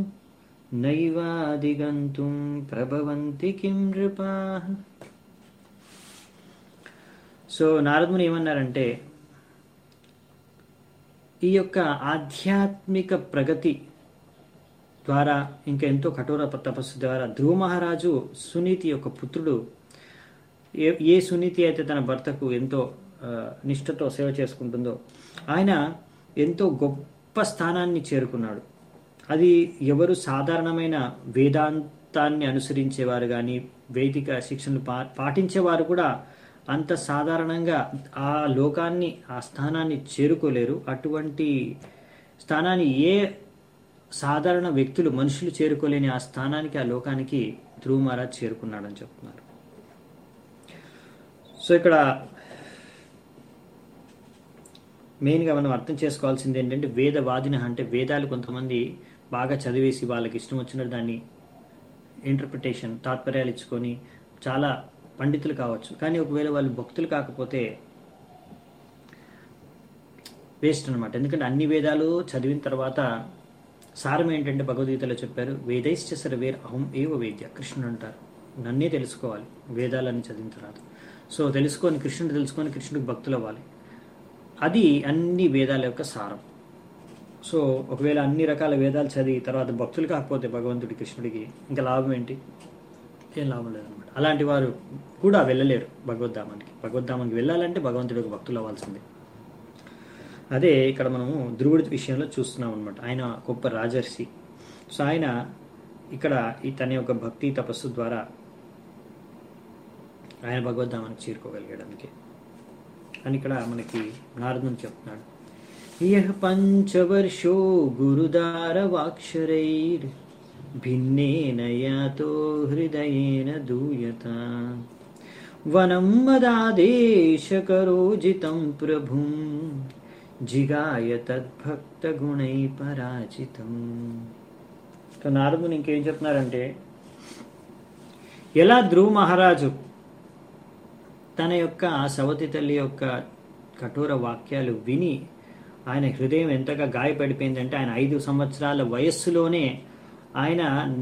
నైవాదిగంతుం ప్రభవంతి కిం నృపా సో నారదుని ఏమన్నారంటే ఈ యొక్క ఆధ్యాత్మిక ప్రగతి ద్వారా ఇంకా ఎంతో కఠోర తపస్సు ద్వారా ధ్రువ మహారాజు సునీతి యొక్క పుత్రుడు ఏ ఏ సునీతి అయితే తన భర్తకు ఎంతో ఆ, నిష్ఠతో సేవ చేసుకుంటుందో ఆయన ఎంతో గొప్ప స్థానాన్ని చేరుకున్నాడు అది ఎవరు సాధారణమైన వేదాంతాన్ని అనుసరించేవారు కానీ వైదిక శిక్షణలు పా పాటించేవారు కూడా అంత సాధారణంగా ఆ లోకాన్ని ఆ స్థానాన్ని చేరుకోలేరు అటువంటి స్థానాన్ని ఏ సాధారణ వ్యక్తులు మనుషులు చేరుకోలేని ఆ స్థానానికి ఆ లోకానికి ధ్రువ మహారాజ్ చేరుకున్నాడని చెప్తున్నారు సో ఇక్కడ మెయిన్గా మనం అర్థం చేసుకోవాల్సింది ఏంటంటే వేదవాదిన అంటే వేదాలు కొంతమంది బాగా చదివేసి వాళ్ళకి ఇష్టం వచ్చినట్టు దాన్ని ఇంటర్ప్రిటేషన్ తాత్పర్యాలు ఇచ్చుకొని చాలా పండితులు కావచ్చు కానీ ఒకవేళ వాళ్ళు భక్తులు కాకపోతే వేస్ట్ అనమాట ఎందుకంటే అన్ని వేదాలు చదివిన తర్వాత సారం ఏంటంటే భగవద్గీతలో చెప్పారు వేదైశ్చ సర్వేర్ అహం ఏవ వేద్య కృష్ణుడు అంటారు నన్నే తెలుసుకోవాలి వేదాలన్నీ చదివిన తర్వాత సో తెలుసుకొని కృష్ణుడు తెలుసుకొని కృష్ణుడికి భక్తులు అవ్వాలి అది అన్ని వేదాల యొక్క సారం సో ఒకవేళ అన్ని రకాల వేదాలు చదివి తర్వాత భక్తులు కాకపోతే భగవంతుడి కృష్ణుడికి ఇంకా లాభం ఏంటి ఏం లాభం లేదనమాట అలాంటి వారు కూడా వెళ్ళలేరు భగవద్ధామానికి భగవద్ధామానికి వెళ్ళాలంటే భగవంతుడికి భక్తులు అవ్వాల్సిందే అదే ఇక్కడ మనము ధ్రువుడి విషయంలో చూస్తున్నాం అనమాట ఆయన గొప్ప రాజర్షి సో ఆయన ఇక్కడ ఈ తన యొక్క భక్తి తపస్సు ద్వారా ఆయన భగవద్ధామానికి చేరుకోగలిగాడు అందుకే అని ఇక్కడ మనకి నారదుని చెప్తున్నాడు యః పంచవర్షో గురుదార వాక్షరైర్ భిన్నేన యాతో హృదయేన దూయత వనం మదాదేశకరోజితం ప్రభుం జిగాయ తద్భక్త గుణై పరాజితం సో నారదుని ఇంకేం చెప్తున్నారంటే ఎలా ధ్రువ మహారాజు తన యొక్క సవతి తల్లి యొక్క కఠోర వాక్యాలు విని ఆయన హృదయం ఎంతగా గాయపడిపోయిందంటే ఆయన ఐదు సంవత్సరాల వయస్సులోనే ఆయన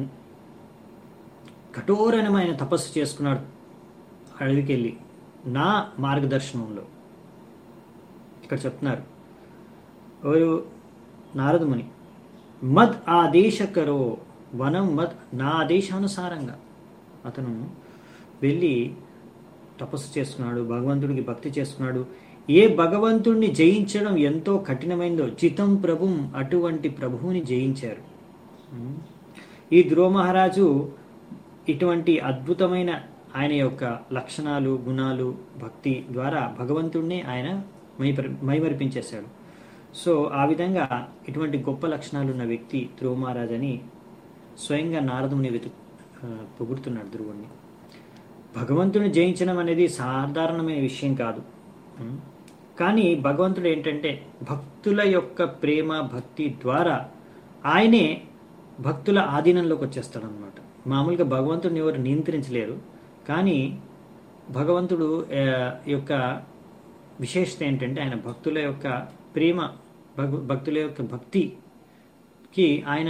కఠోరమైన తపస్సు చేసుకున్నాడు అడవికెళ్ళి నా మార్గదర్శనంలో ఇక్కడ చెప్తున్నారు ఎవరు నారదముని మద్ ఆదేశకరో వనం మద్ నా ఆదేశానుసారంగా అతను వెళ్ళి తపస్సు చేసుకున్నాడు భగవంతుడికి భక్తి చేసుకున్నాడు ఏ భగవంతుడిని జయించడం ఎంతో కఠినమైందో చితం ప్రభుం అటువంటి ప్రభువుని జయించారు ఉమ్. ఈ ధ్రువ మహారాజు ఇటువంటి అద్భుతమైన ఆయన యొక్క లక్షణాలు గుణాలు భక్తి ద్వారా భగవంతుడిని ఆయన మైపరి మైమరిపించేశాడు సో ఆ విధంగా ఇటువంటి గొప్ప లక్షణాలు ఉన్న వ్యక్తి ధ్రువ మహారాజ్ అని స్వయంగా నారదుని వెతు ఆ, పొగుడుతున్నాడు ధ్రువుణ్ణి భగవంతుని జయించడం అనేది సాధారణమైన విషయం కాదు ఉం? కానీ భగవంతుడు ఏంటంటే భక్తుల యొక్క ప్రేమ భక్తి ద్వారా ఆయనే భక్తుల ఆధీనంలోకి వచ్చేస్తాడు అనమాట మామూలుగా భగవంతుడిని ఎవరు నియంత్రించలేరు కానీ భగవంతుడు ఆ, యొక్క విశేషత ఏంటంటే ఆయన భక్తుల యొక్క ప్రేమ భగ భక్తుల యొక్క భక్తికి ఆయన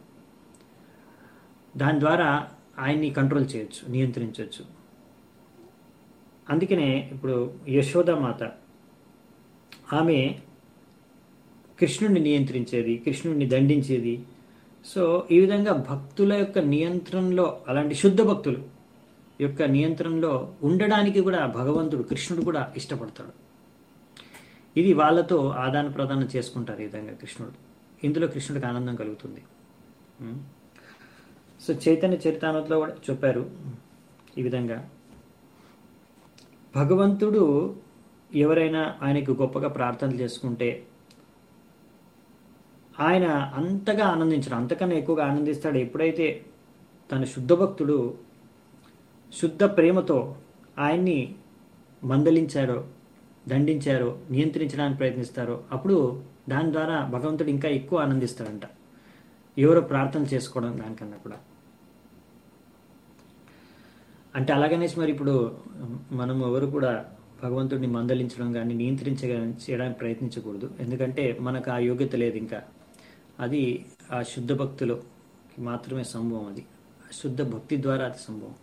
దాని ద్వారా ఆయన్ని కంట్రోల్ చేయొచ్చు నియంత్రించవచ్చు అందుకనే ఇప్పుడు యశోదామాత ఆమె కృష్ణుడిని నియంత్రించేది కృష్ణుడిని దండించేది సో ఈ విధంగా భక్తుల యొక్క నియంత్రణలో అలాంటి శుద్ధ భక్తులు యొక్క నియంత్రణలో ఉండడానికి కూడా భగవంతుడు కృష్ణుడు కూడా ఇష్టపడతాడు ఇది వాళ్ళతో ఆదాన ప్రదానం చేసుకుంటారు ఈ విధంగా కృష్ణుడు ఇందులో కృష్ణుడికి ఆనందం కలుగుతుంది ఉం? సో చైతన్య చరితామతిలో కూడా చెప్పారు ఈ విధంగా భగవంతుడు ఎవరైనా ఆయనకు గొప్పగా ప్రార్థనలు చేసుకుంటే ఆయన అంతగా ఆనందించడు అంతకన్నా ఎక్కువగా ఆనందిస్తాడు ఎప్పుడైతే తన శుద్ధ భక్తుడు శుద్ధ ప్రేమతో ఆయన్ని మందలించారో దండించారో నియంత్రించడానికి ప్రయత్నిస్తారో అప్పుడు దాని ద్వారా భగవంతుడు ఇంకా ఎక్కువ ఆనందిస్తాడంట ఎవరో ప్రార్థన చేసుకోవడం దానికన్నా కూడా అంటే అలాగనేసి మరి ఇప్పుడు మనం ఎవరు కూడా భగవంతుడిని మందలించడం కానీ నియంత్రించ చేయడానికి ప్రయత్నించకూడదు ఎందుకంటే మనకు ఆ యోగ్యత లేదు ఇంకా అది ఆ శుద్ధ భక్తులకి మాత్రమే సంభవం అది ఆ శుద్ధ భక్తి ద్వారా అది సంభవం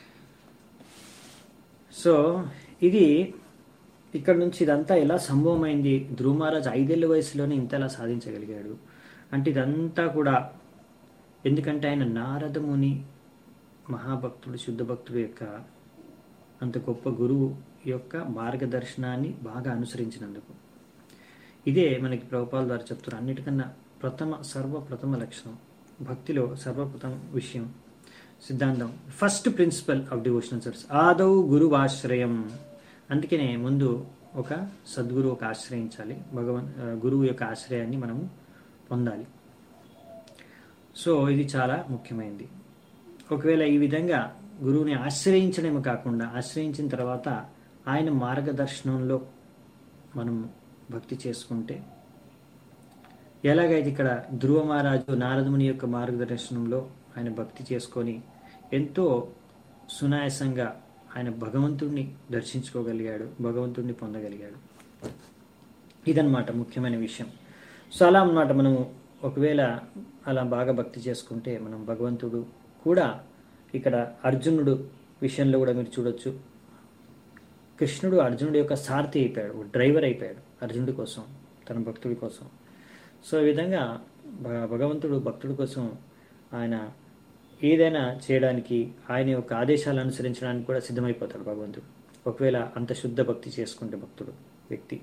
సో ఇది ఇక్కడ నుంచి ఇదంతా ఎలా సంభవమైంది ధ్రువ మహారాజ్ ఐదేళ్ల వయసులోనే ఇంతలా సాధించగలిగాడు అంటే ఇదంతా కూడా ఎందుకంటే ఆయన నారదముని మహాభక్తుడు శుద్ధ భక్తుడు యొక్క అంత గొప్ప గురువు యొక్క మార్గదర్శనాన్ని బాగా అనుసరించినందుకు ఇదే మనకి ప్రభుపాల ద్వారా చెప్తారు అన్నిటికన్నా ప్రథమ సర్వప్రథమ లక్షణం భక్తిలో సర్వప్రథమ విషయం సిద్ధాంతం first principle of devotional service ఆదౌ గురువాశ్రయం అందుకనే ముందు ఒక సద్గురు ఒక ఆశ్రయించాలి భగవన్ ఆ, గురువు యొక్క ఆశ్రయాన్ని మనము పొందాలి సో ఇది చాలా ముఖ్యమైనది ఒకవేళ ఈ విధంగా గురువుని ఆశ్రయించడమే కాకుండా ఆశ్రయించిన తర్వాత ఆయన మార్గదర్శనంలో మనం భక్తి చేసుకుంటే ఎలాగైతే ఇక్కడ ధ్రువ మహారాజు నారదముని యొక్క మార్గదర్శనంలో ఆయన భక్తి చేసుకొని ఎంతో సునాయాసంగా ఆయన భగవంతుడిని దర్శించుకోగలిగాడు భగవంతుడిని పొందగలిగాడు ఇదన్నమాట ముఖ్యమైన విషయం సో అలా అన్నమాట మనము ఒకవేళ అలా బాగా భక్తి చేసుకుంటే మనం భగవంతుడు కూడా ఇక్కడ అర్జునుడు విషయంలో కూడా మీరు చూడొచ్చు కృష్ణుడు అర్జునుడి యొక్క సారథి అయిపోయాడు ఒక డ్రైవర్ అయిపోయాడు అర్జునుడి కోసం తన భక్తుడి కోసం సో ఈ విధంగా భ- భగవంతుడు భక్తుడి కోసం ఆయన ఏదైనా చేయడానికి ఆయన యొక్క ఆదేశాలు అనుసరించడానికి కూడా సిద్ధమైపోతాడు భగవంతుడు ఒకవేళ అంత శుద్ధ భక్తి చేసుకుంటే భక్తుడు వ్యక్తి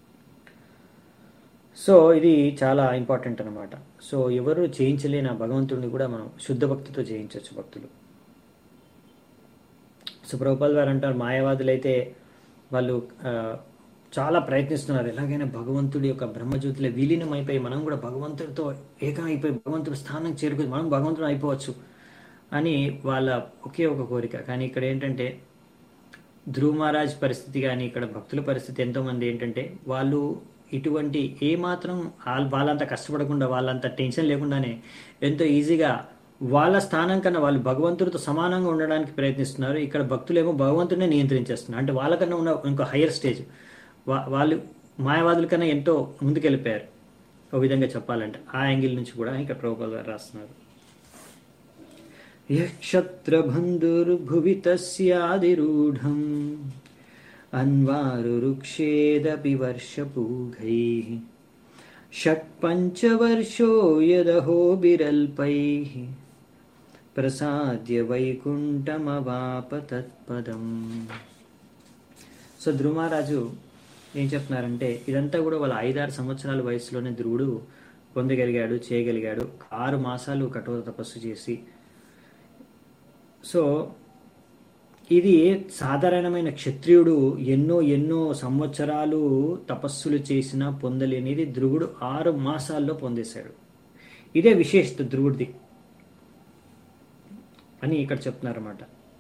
సో ఇది చాలా ఇంపార్టెంట్ అనమాట సో ఎవరు జయించలేని ఆ భగవంతుడిని కూడా మనం శుద్ధ భక్తితో జయించవచ్చు భక్తులు సో ప్రభుపాల్ గారు అంటారు మాయావాదులు అయితే వాళ్ళు ఆ, చాలా ప్రయత్నిస్తున్నారు ఎలాగైనా భగవంతుడి యొక్క బ్రహ్మజ్యోతిలో విలీనం అయిపోయి మనం కూడా భగవంతుడితో ఏకం అయిపోయి భగవంతుడి స్థానం చేరుకుని మనం భగవంతుడు అయిపోవచ్చు అని వాళ్ళ ఒకే ఒక కోరిక కానీ ఇక్కడ ఏంటంటే ధ్రువ మహారాజ్ పరిస్థితి కానీ ఇక్కడ భక్తుల పరిస్థితి ఎంతో మంది ఏంటంటే వాళ్ళు ఇటువంటి ఏ మాత్రం వాళ్ళ- వాళ్ళంత కష్టపడకుండా వాళ్ళంత టెన్షన్ లేకుండానే ఎంతో ఈజీగా వాళ్ళ స్థానం కన్నా వాళ్ళు భగవంతుడితో సమానంగా ఉండడానికి ప్రయత్నిస్తున్నారు ఇక్కడ భక్తులేమో భగవంతుడిని నియంత్రించేస్తున్నారు అంటే వాళ్ళకన్నా ఉన్న ఇంకో హయ్యర్ స్టేజ్ వా- వాళ్ళు మాయావాదుల కన్నా ఎంతో ముందుకెళ్ళిపోయారు ఒక విధంగా చెప్పాలంటే ఆ యాంగిల్ నుంచి కూడా ఇక్కడ ప్రభుపాల్ గారు రాస్తున్నారు యక్షత్రబంధుర్భువి తస్యాదిరూఢం అన్వారురుక్షేదపి వర్షపూఘైः షట్పంచవర్షో యదహో బిరల్పైः ప్రసాద్య వైకుంఠమవాప తత్పదం సో ధ్రువరాజు ఏం చెప్తున్నారంటే ఇదంతా కూడా వాళ్ళ ఐదారు సంవత్సరాల వయసులోనే ధ్రువుడు పొందగలిగాడు చేయగలిగాడు ఆరు మాసాలు కఠోర తపస్సు చేసి సో ఇది సాధారణమైన క్షత్రియుడు ఎన్నో ఎన్నో సంవత్సరాలు తపస్సులు చేసినా పొందలేనిది ధ్రువుడు ఆరు మాసాల్లో పొందేశాడు ఇదే విశేషత ధ్రువుడిది అని ఇక్కడ చెప్తున్నారన్నమాట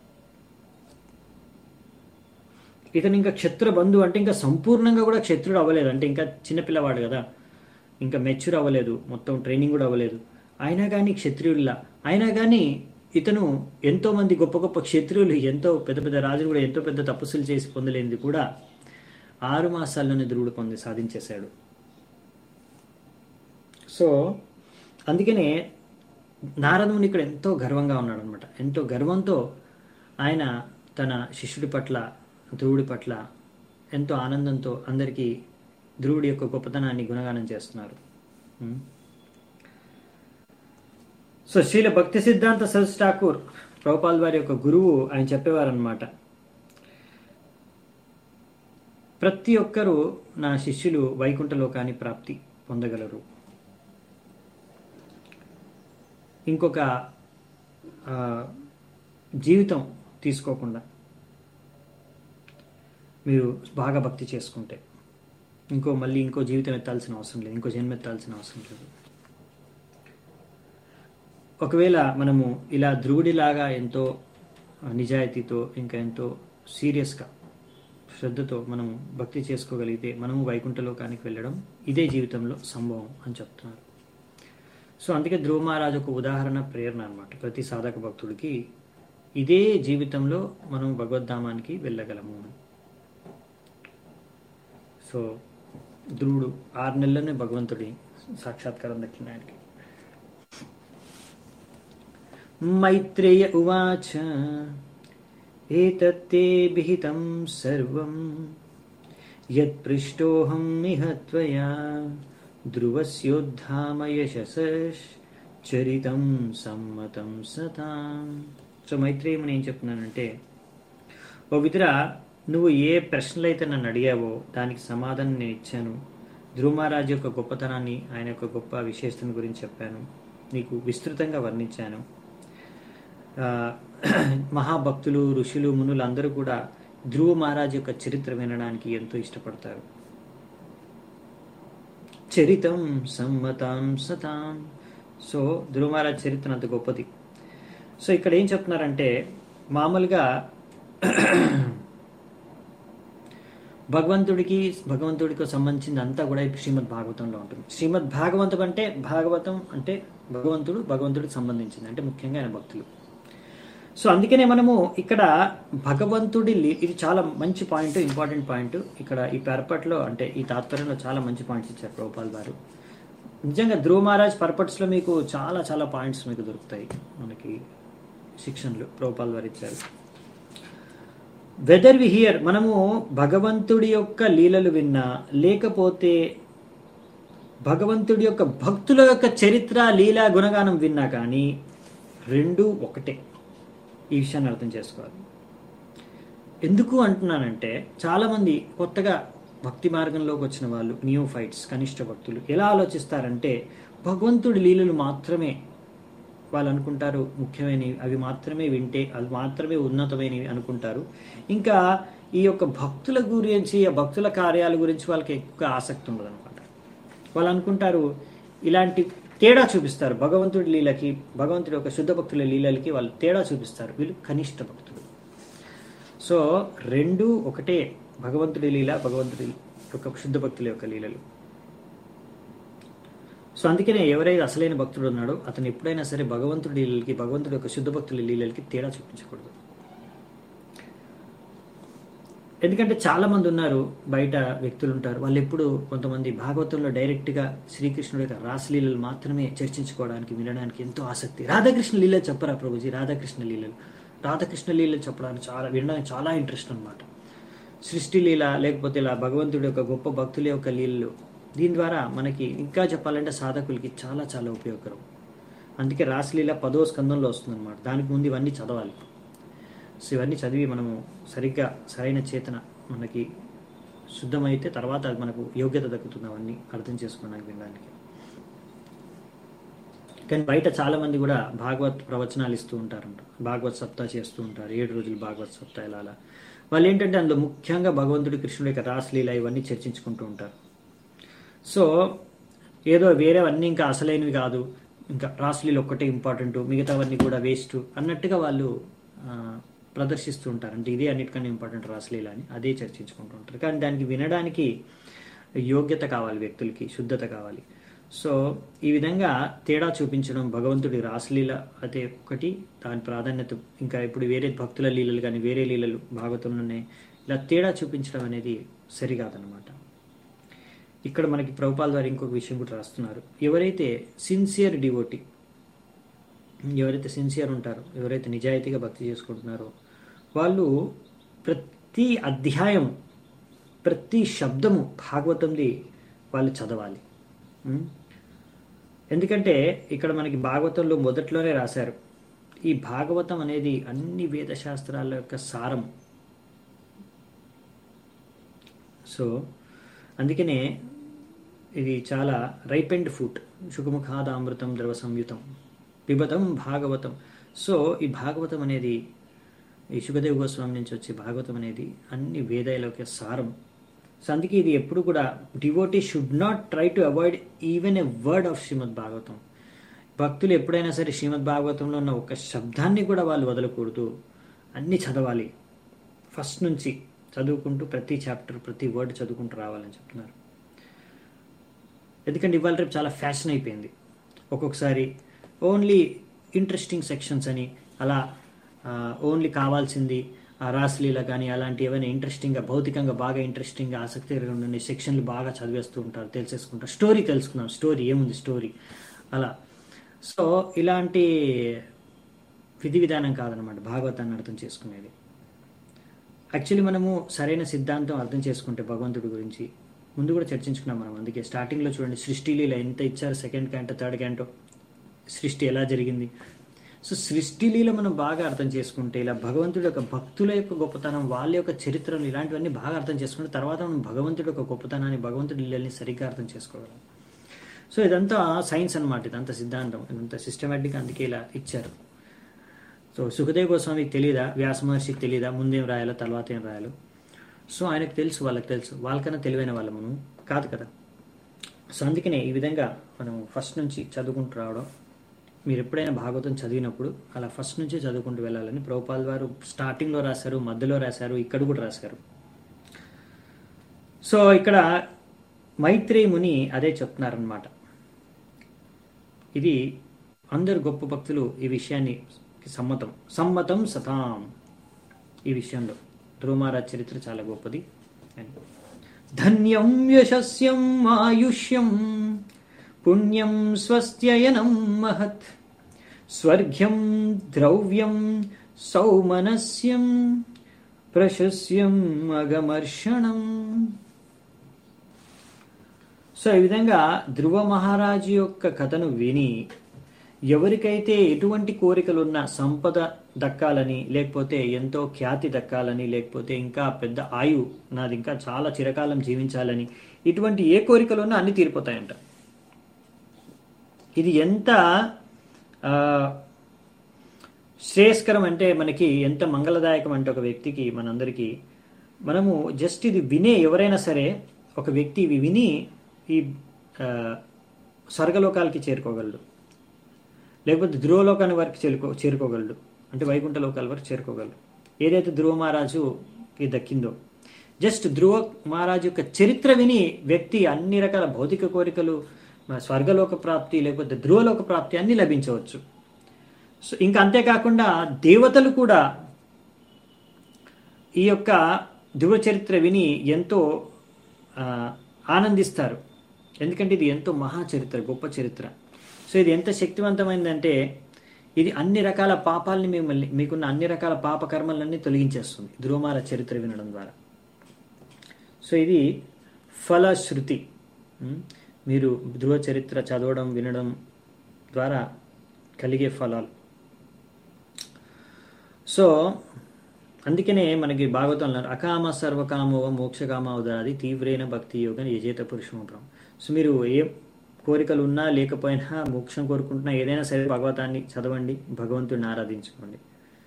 ఇతను ఇంకా క్షత్ర బంధు అంటే ఇంకా సంపూర్ణంగా కూడా క్షత్రుడు అవ్వలేదు అంటే ఇంకా చిన్నపిల్లవాడు కదా ఇంకా మెచ్యూర్ అవ్వలేదు మొత్తం ట్రైనింగ్ కూడా అవ్వలేదు అయినా కానీ క్షత్రియుడిలా అయినా కానీ ఇతను ఎంతో మంది గొప్ప గొప్ప క్షత్రియులు ఎంతో పెద్ద పెద్ద రాజులు కూడా ఎంతో పెద్ద తపస్సులు చేసి పొందలేనిది కూడా ఆరు మాసాల్లోనే ధ్రువుడు పొంది సాధించేశాడు సో అందుకనే నారదుని ఇక్కడ ఎంతో గర్వంగా ఉన్నాడు అనమాట ఎంతో గర్వంతో ఆయన తన శిష్యుడి పట్ల ధ్రువుడి పట్ల ఎంతో ఆనందంతో అందరికీ ధ్రువుడి యొక్క గొప్పతనాన్ని గుణగానం చేస్తున్నారు ఉం. సో శ్రీల భక్తి సిద్ధాంత సరస్ ఠాకూర్ ప్రభుపాల్ వారి యొక్క గురువు ఆయన చెప్పేవారనమాట ప్రతి ఒక్కరూ నా శిష్యులు వైకుంఠ లోకాన్ని ప్రాప్తి పొందగలరు ఇంకొక ఆ, జీవితం తీసుకోకుండా మీరు బాగా భక్తి చేసుకుంటే ఇంకో మళ్ళీ ఇంకో జీవితం ఎత్తాల్సిన అవసరం లేదు ఇంకో జన్మ ఎత్తాల్సిన అవసరం లేదు ఒకవేళ మనము ఇలా ధ్రువుడిలాగా ఎంతో నిజాయితీతో ఇంకా ఎంతో సీరియస్గా శ్రద్ధతో మనము భక్తి చేసుకోగలిగితే మనము వైకుంఠ లోకానికి వెళ్ళడం ఇదే జీవితంలో సంభవం అని చెప్తున్నారు సో అందుకే ధ్రువ మహారాజు ఒక ఉదాహరణ ప్రేరణ అనమాట ప్రతి సాధక భక్తుడికి ఇదే జీవితంలో మనం భగవద్ధామానికి వెళ్ళగలము సో ధ్రువుడు ఆరు నెలల్లోనే భగవంతుడి సాక్షాత్కారం దక్కింది ఆయనకి मैत्रेय उवाच एतत्ते विहितं सर्वं यत्पृष्टोऽहमिह त्वया ध्रुवस्योद्धाम యశసశ్చరితం సమ్మతం సతాం సో మైత్రేయముని ఏం చెప్తున్నానంటే ఓ విధురా నువ్వు ఏ ప్రశ్నలు అయితే నన్ను అడిగావో దానికి సమాధానం నేను ఇచ్చాను ధ్రువమహారాజు యొక్క గొప్పతనాన్ని ఆయన యొక్క గొప్ప విశేషతను గురించి చెప్పాను నీకు విస్తృతంగా వర్ణించాను ఆ, మహాభక్తులు ఋషులు మునులు అందరూ కూడా ధ్రువ మహారాజ్ యొక్క చరిత్ర వినడానికి ఎంతో ఇష్టపడతారు చరితం సమ్మతాం సతాం సో ధ్రువ మహారాజ్ చరిత్ర అంత గొప్పది సో ఇక్కడ ఏం చెప్తున్నారంటే మామూలుగా భగవంతుడికి భగవంతుడికి సంబంధించింది అంతా కూడా ఇప్పుడు శ్రీమద్ భాగవతంలో ఉంటుంది శ్రీమద్ భాగవతం అంటే భాగవతం అంటే భగవంతుడు భగవంతుడికి సంబంధించింది అంటే ముఖ్యంగా ఆయన భక్తులు సో అందుకనే మనము ఇక్కడ భగవంతుడి లీ- ఇది చాలా మంచి పాయింట్ ఇంపార్టెంట్ పాయింట్ ఇక్కడ ఈ పర్పట్లో అంటే ఈ తాత్పర్యంలో చాలా మంచి పాయింట్స్ ఇచ్చారు ప్రభుపాల్ గారు నిజంగా ధ్రువ మహారాజ్ పర్పట్స్లో మీకు చాలా చాలా పాయింట్స్ మీకు దొరుకుతాయి మనకి శిక్షణలు ప్రభుపాల్ వారు ఇచ్చారు వెదర్ వి హియర్ మనము భగవంతుడి యొక్క లీలలు విన్నా లేకపోతే భగవంతుడి యొక్క భక్తుల యొక్క చరిత్ర లీలా గుణగానం విన్నా కానీ రెండు ఒకటే ఈ విషయాన్ని అర్థం చేసుకోవాలి ఎందుకు అంటున్నానంటే చాలామంది కొత్తగా భక్తి మార్గంలోకి వచ్చిన వాళ్ళు న్యూ ఫైట్స్ కనిష్ట భక్తులు ఎలా ఆలోచిస్తారంటే భగవంతుడి లీలలు మాత్రమే వాళ్ళు అనుకుంటారు ముఖ్యమైనవి అవి మాత్రమే వింటే అవి మాత్రమే ఉన్నతమైనవి అనుకుంటారు ఇంకా ఈ యొక్క భక్తుల గురించి ఆ భక్తుల కార్యాల గురించి వాళ్ళకి ఎక్కువ ఆసక్తి ఉండదు అనమాట వాళ్ళు అనుకుంటారు ఇలాంటి తేడా చూపిస్తారు భగవంతుడి లీలకి భగవంతుడి యొక్క శుద్ధ భక్తుల లీలలకి వాళ్ళు తేడా చూపిస్తారు వీళ్ళు కనిష్ట భక్తులు సో రెండు ఒకటే భగవంతుడి లీల భగవంతుడి యొక్క శుద్ధ భక్తుల యొక్క లీలలు సో అందుకనే ఎవరైతే అసలైన భక్తుడు ఉన్నాడో అతను ఎప్పుడైనా సరే భగవంతుడి లీలలకి భగవంతుడి యొక్క శుద్ధ భక్తుల లీలలకి తేడా చూపించకూడదు ఎందుకంటే చాలా మంది ఉన్నారు బయట వ్యక్తులు ఉంటారు వాళ్ళు ఎప్పుడు కొంతమంది భాగవతంలో డైరెక్ట్గా శ్రీకృష్ణుడి యొక్క రాసలీలలు మాత్రమే చర్చించుకోవడానికి వినడానికి ఎంతో ఆసక్తి రాధాకృష్ణ లీలలు చెప్పరా ప్రభుజీ రాధాకృష్ణ లీలలు రాధాకృష్ణ లీలలు చెప్పడానికి చాలా వినడానికి చాలా ఇంట్రెస్ట్ అనమాట సృష్టి లీల లేకపోతే ఇలా భగవంతుడి యొక్క గొప్ప భక్తుల యొక్క లీలలు దీని ద్వారా మనకి ఇంకా చెప్పాలంటే సాధకులకి చాలా చాలా ఉపయోగకరం అందుకే రాసలీల పదో స్కందంలో వస్తుందన్నమాట దానికి ముందు ఇవన్నీ చదవాలి సో ఇవన్నీ చదివి మనము సరిగ్గా సరైన చేతన మనకి శుద్ధమైతే తర్వాత అది మనకు యోగ్యత దక్కుతుంది అవన్నీ అర్థం చేసుకోవడానికి వినడానికి కానీ బయట చాలా మంది కూడా భాగవత్ ప్రవచనాలు ఇస్తూ ఉంటారంట భాగవత్ సప్తా చేస్తూ ఉంటారు ఏడు రోజులు భాగవత్ సప్తా ఇలా అలా వాళ్ళు ఏంటంటే అందులో ముఖ్యంగా భగవంతుడి కృష్ణుడి యొక్క రాసలీల ఇవన్నీ చర్చించుకుంటూ ఉంటారు సో ఏదో వేరేవన్నీ ఇంకా అసలైనవి కాదు ఇంకా రాసలీలు ఒక్కటే ఇంపార్టెంట్ మిగతావన్నీ కూడా వేస్ట్ అన్నట్టుగా వాళ్ళు ఆ, ప్రదర్శిస్తూ ఉంటారు అంటే ఇదే అన్నిటికన్నా ఇంపార్టెంట్ రాసలీల అని అదే చర్చించుకుంటూ ఉంటారు కానీ దానికి వినడానికి యోగ్యత కావాలి వ్యక్తులకి శుద్ధత కావాలి సో ఈ విధంగా తేడా చూపించడం భగవంతుడి రాసలీల అదే ఒకటి దాని ప్రాధాన్యత ఇంకా ఇప్పుడు వేరే భక్తుల లీలలు కానీ వేరే లీలలు భాగవతంలోనే ఇలా తేడా చూపించడం అనేది సరికాదనమాట ఇక్కడ మనకి ప్రభుపాల్ వారు ఇంకొక విషయం కూడా రాస్తున్నారు ఎవరైతే సిన్సియర్ డివోటీ ఎవరైతే సిన్సియర్ ఉంటారో ఎవరైతే నిజాయితీగా భక్తి చేసుకుంటున్నారో వాళ్ళు ప్రతి అధ్యాయం ప్రతి శబ్దము భాగవతంది వాళ్ళు చదవాలి ఉం? ఎందుకంటే ఇక్కడ మనకి భాగవతంలో మొదట్లోనే రాశారు ఈ భాగవతం అనేది అన్ని వేద శాస్త్రాల యొక్క సారం సో అందుకనే ఇది చాలా రైప్ అండ్ ఫుడ్ సుఖముఖాదామృతం ద్రవ సంయుతం పిబతం భాగవతం సో ఈ భాగవతం అనేది ఈ శుభదేవ్ గోస్వామి నుంచి వచ్చే భాగవతం అనేది అన్ని వేదాల యొక్క సారం సో అందుకే ఇది ఎప్పుడు కూడా devotee should not try to avoid even a word of Srimad Bhagavatam భక్తులు ఎప్పుడైనా సరే శ్రీమద్ భాగవతంలో ఉన్న ఒక శబ్దాన్ని కూడా వాళ్ళు వదలకూడదు అన్నీ చదవాలి ఫస్ట్ నుంచి చదువుకుంటూ ప్రతి చాప్టర్ ప్రతి వర్డ్ చదువుకుంటూ రావాలని చెప్తున్నారు ఎందుకంటే ఇవాళ రేపు చాలా ఫ్యాషన్ అయిపోయింది ఒక్కొక్కసారి ఓన్లీ ఇంట్రెస్టింగ్ సెక్షన్స్ అని అలా ఓన్లీ కావాల్సింది ఆ రాసలీల కానీ అలాంటి ఏమైనా ఇంట్రెస్టింగ్గా భౌతికంగా బాగా ఇంట్రెస్టింగ్గా ఆసక్తిగా ఉండే సెక్షన్లు బాగా చదివేస్తూ ఉంటారు తెలిసేసుకుంటారు స్టోరీ తెలుసుకుందాం స్టోరీ ఏముంది స్టోరీ అలా సో ఇలాంటి విధి విధానం కాదనమాట భాగవతాన్ని అర్థం చేసుకునేది యాక్చువల్లీ మనము సరైన సిద్ధాంతం అర్థం చేసుకుంటే భగవంతుడి గురించి ముందు కూడా చర్చించుకున్నాం మనం అందుకే స్టార్టింగ్లో చూడండి సృష్టిలీల ఎంత ఇచ్చారు సెకండ్ క్యాంటో థర్డ్ క్యాంటో సృష్టి ఎలా జరిగింది సో సృష్టిలీల మనం బాగా అర్థం చేసుకుంటే ఇలా భగవంతుడి యొక్క భక్తుల యొక్క గొప్పతనం వాళ్ళ యొక్క చరిత్రలు ఇలాంటివన్నీ బాగా అర్థం చేసుకుంటే తర్వాత మనం భగవంతుడి యొక్క గొప్పతనాన్ని భగవంతుడి లీలని సరిగ్గా అర్థం చేసుకోగలం సో ఇదంతా సైన్స్ అన్నమాట ఇదంతా సిద్ధాంతం ఇదంతా సిస్టమేటిక్గా అందుకే ఇలా ఇచ్చారు సో సుఖదేవ్ గోస్వామికి తెలియదా వ్యాస మహర్షికి తెలియదా ముందేం రాయాలో తర్వాత ఏం రాయాలో సో ఆయనకు తెలుసు వాళ్ళకి తెలుసు వాళ్ళకన్నా తెలివైన వాళ్ళ మనం కాదు కదా సో అందుకనే ఈ విధంగా మనం ఫస్ట్ నుంచి చదువుకుంటూ రావడం మీరు ఎప్పుడైనా భాగవతం చదివినప్పుడు అలా ఫస్ట్ నుంచి చదువుకుంటూ వెళ్ళాలని ప్రభుపాల్ వారు స్టార్టింగ్లో రాశారు మధ్యలో రాశారు ఇక్కడ కూడా రాశారు సో ఇక్కడ మైత్రేయి ముని అదే చెప్తున్నారనమాట ఇది అందరు గొప్ప భక్తులు ఈ విషయాన్ని సమ్మతం సమ్మతం సతాం ఈ విషయంలో ధ్రువమారాజ్ చరిత్ర చాలా గొప్పది అని ధన్యం యశస్యం ఆయుష్యం పుణ్యం స్వస్త్యయనం మహత్ స్వర్గ్యం ద్రవ్యం సౌమనస్యం ప్రశస్యం అగమర్షణం సో ఈ విధంగా ధ్రువ మహారాజు యొక్క కథను విని ఎవరికైతే ఎటువంటి కోరికలున్న సంపద దక్కాలని లేకపోతే ఎంతో ఖ్యాతి దక్కాలని లేకపోతే ఇంకా పెద్ద ఆయు నాది ఇంకా చాలా చిరకాలం జీవించాలని ఇటువంటి ఏ కోరికలున్నా అన్ని తీరిపోతాయంట ఇది ఎంత ఆ, శ్రేయస్కరం అంటే మనకి ఎంత మంగళదాయకం అంటే ఒక వ్యక్తికి మనందరికీ మనము జస్ట్ ఇది వినే ఎవరైనా సరే ఒక వ్యక్తి ఇవి విని ఈ ఆ, స్వర్గలోకాలకి చేరుకోగలడు లేకపోతే ధ్రువలోకాన్ని వరకు చేరుకో చేరుకోగలడు అంటే వైకుంఠ లోకాల వరకు చేరుకోగలడు ఏదైతే ధ్రువ మహారాజుకి దక్కిందో జస్ట్ ధ్రువ మహారాజు యొక్క చరిత్ర విని వ్యక్తి అన్ని రకాల భౌతిక కోరికలు మన స్వర్గలోక ప్రాప్తి లేకపోతే ధ్రువలోక ప్రాప్తి అన్ని లభించవచ్చు సో ఇంకా అంతేకాకుండా దేవతలు కూడా ఈ యొక్క ధ్రువ చరిత్ర విని ఎంతో ఆ, ఆనందిస్తారు ఎందుకంటే ఇది ఎంతో మహా చరిత్ర గొప్ప చరిత్ర సో ఇది ఎంత శక్తివంతమైందంటే ఇది అన్ని రకాల పాపాలని మిమ్మల్ని మీకున్న అన్ని రకాల పాప కర్మలన్నీ తొలగించేస్తుంది ధ్రువమాల చరిత్ర వినడం ద్వారా సో ఇది ఫలశ్రుతి ఉం? మీరు ధ్రువ చరిత్ర చదవడం వినడం ద్వారా కలిగే ఫలాలు సో అందుకనే మనకి భాగవతం అన్నారు అకామ సర్వకామవ మోక్షకామ ఉదాది తీవ్రైన భక్తి యోగం యజేత పురుషమపురం సో మీరు ఏ కోరికలు ఉన్నా లేకపోయినా మోక్షం కోరుకుంటున్నా ఏదైనా సరే భగవతాన్ని చదవండి భగవంతుడిని ఆరాధించుకోండి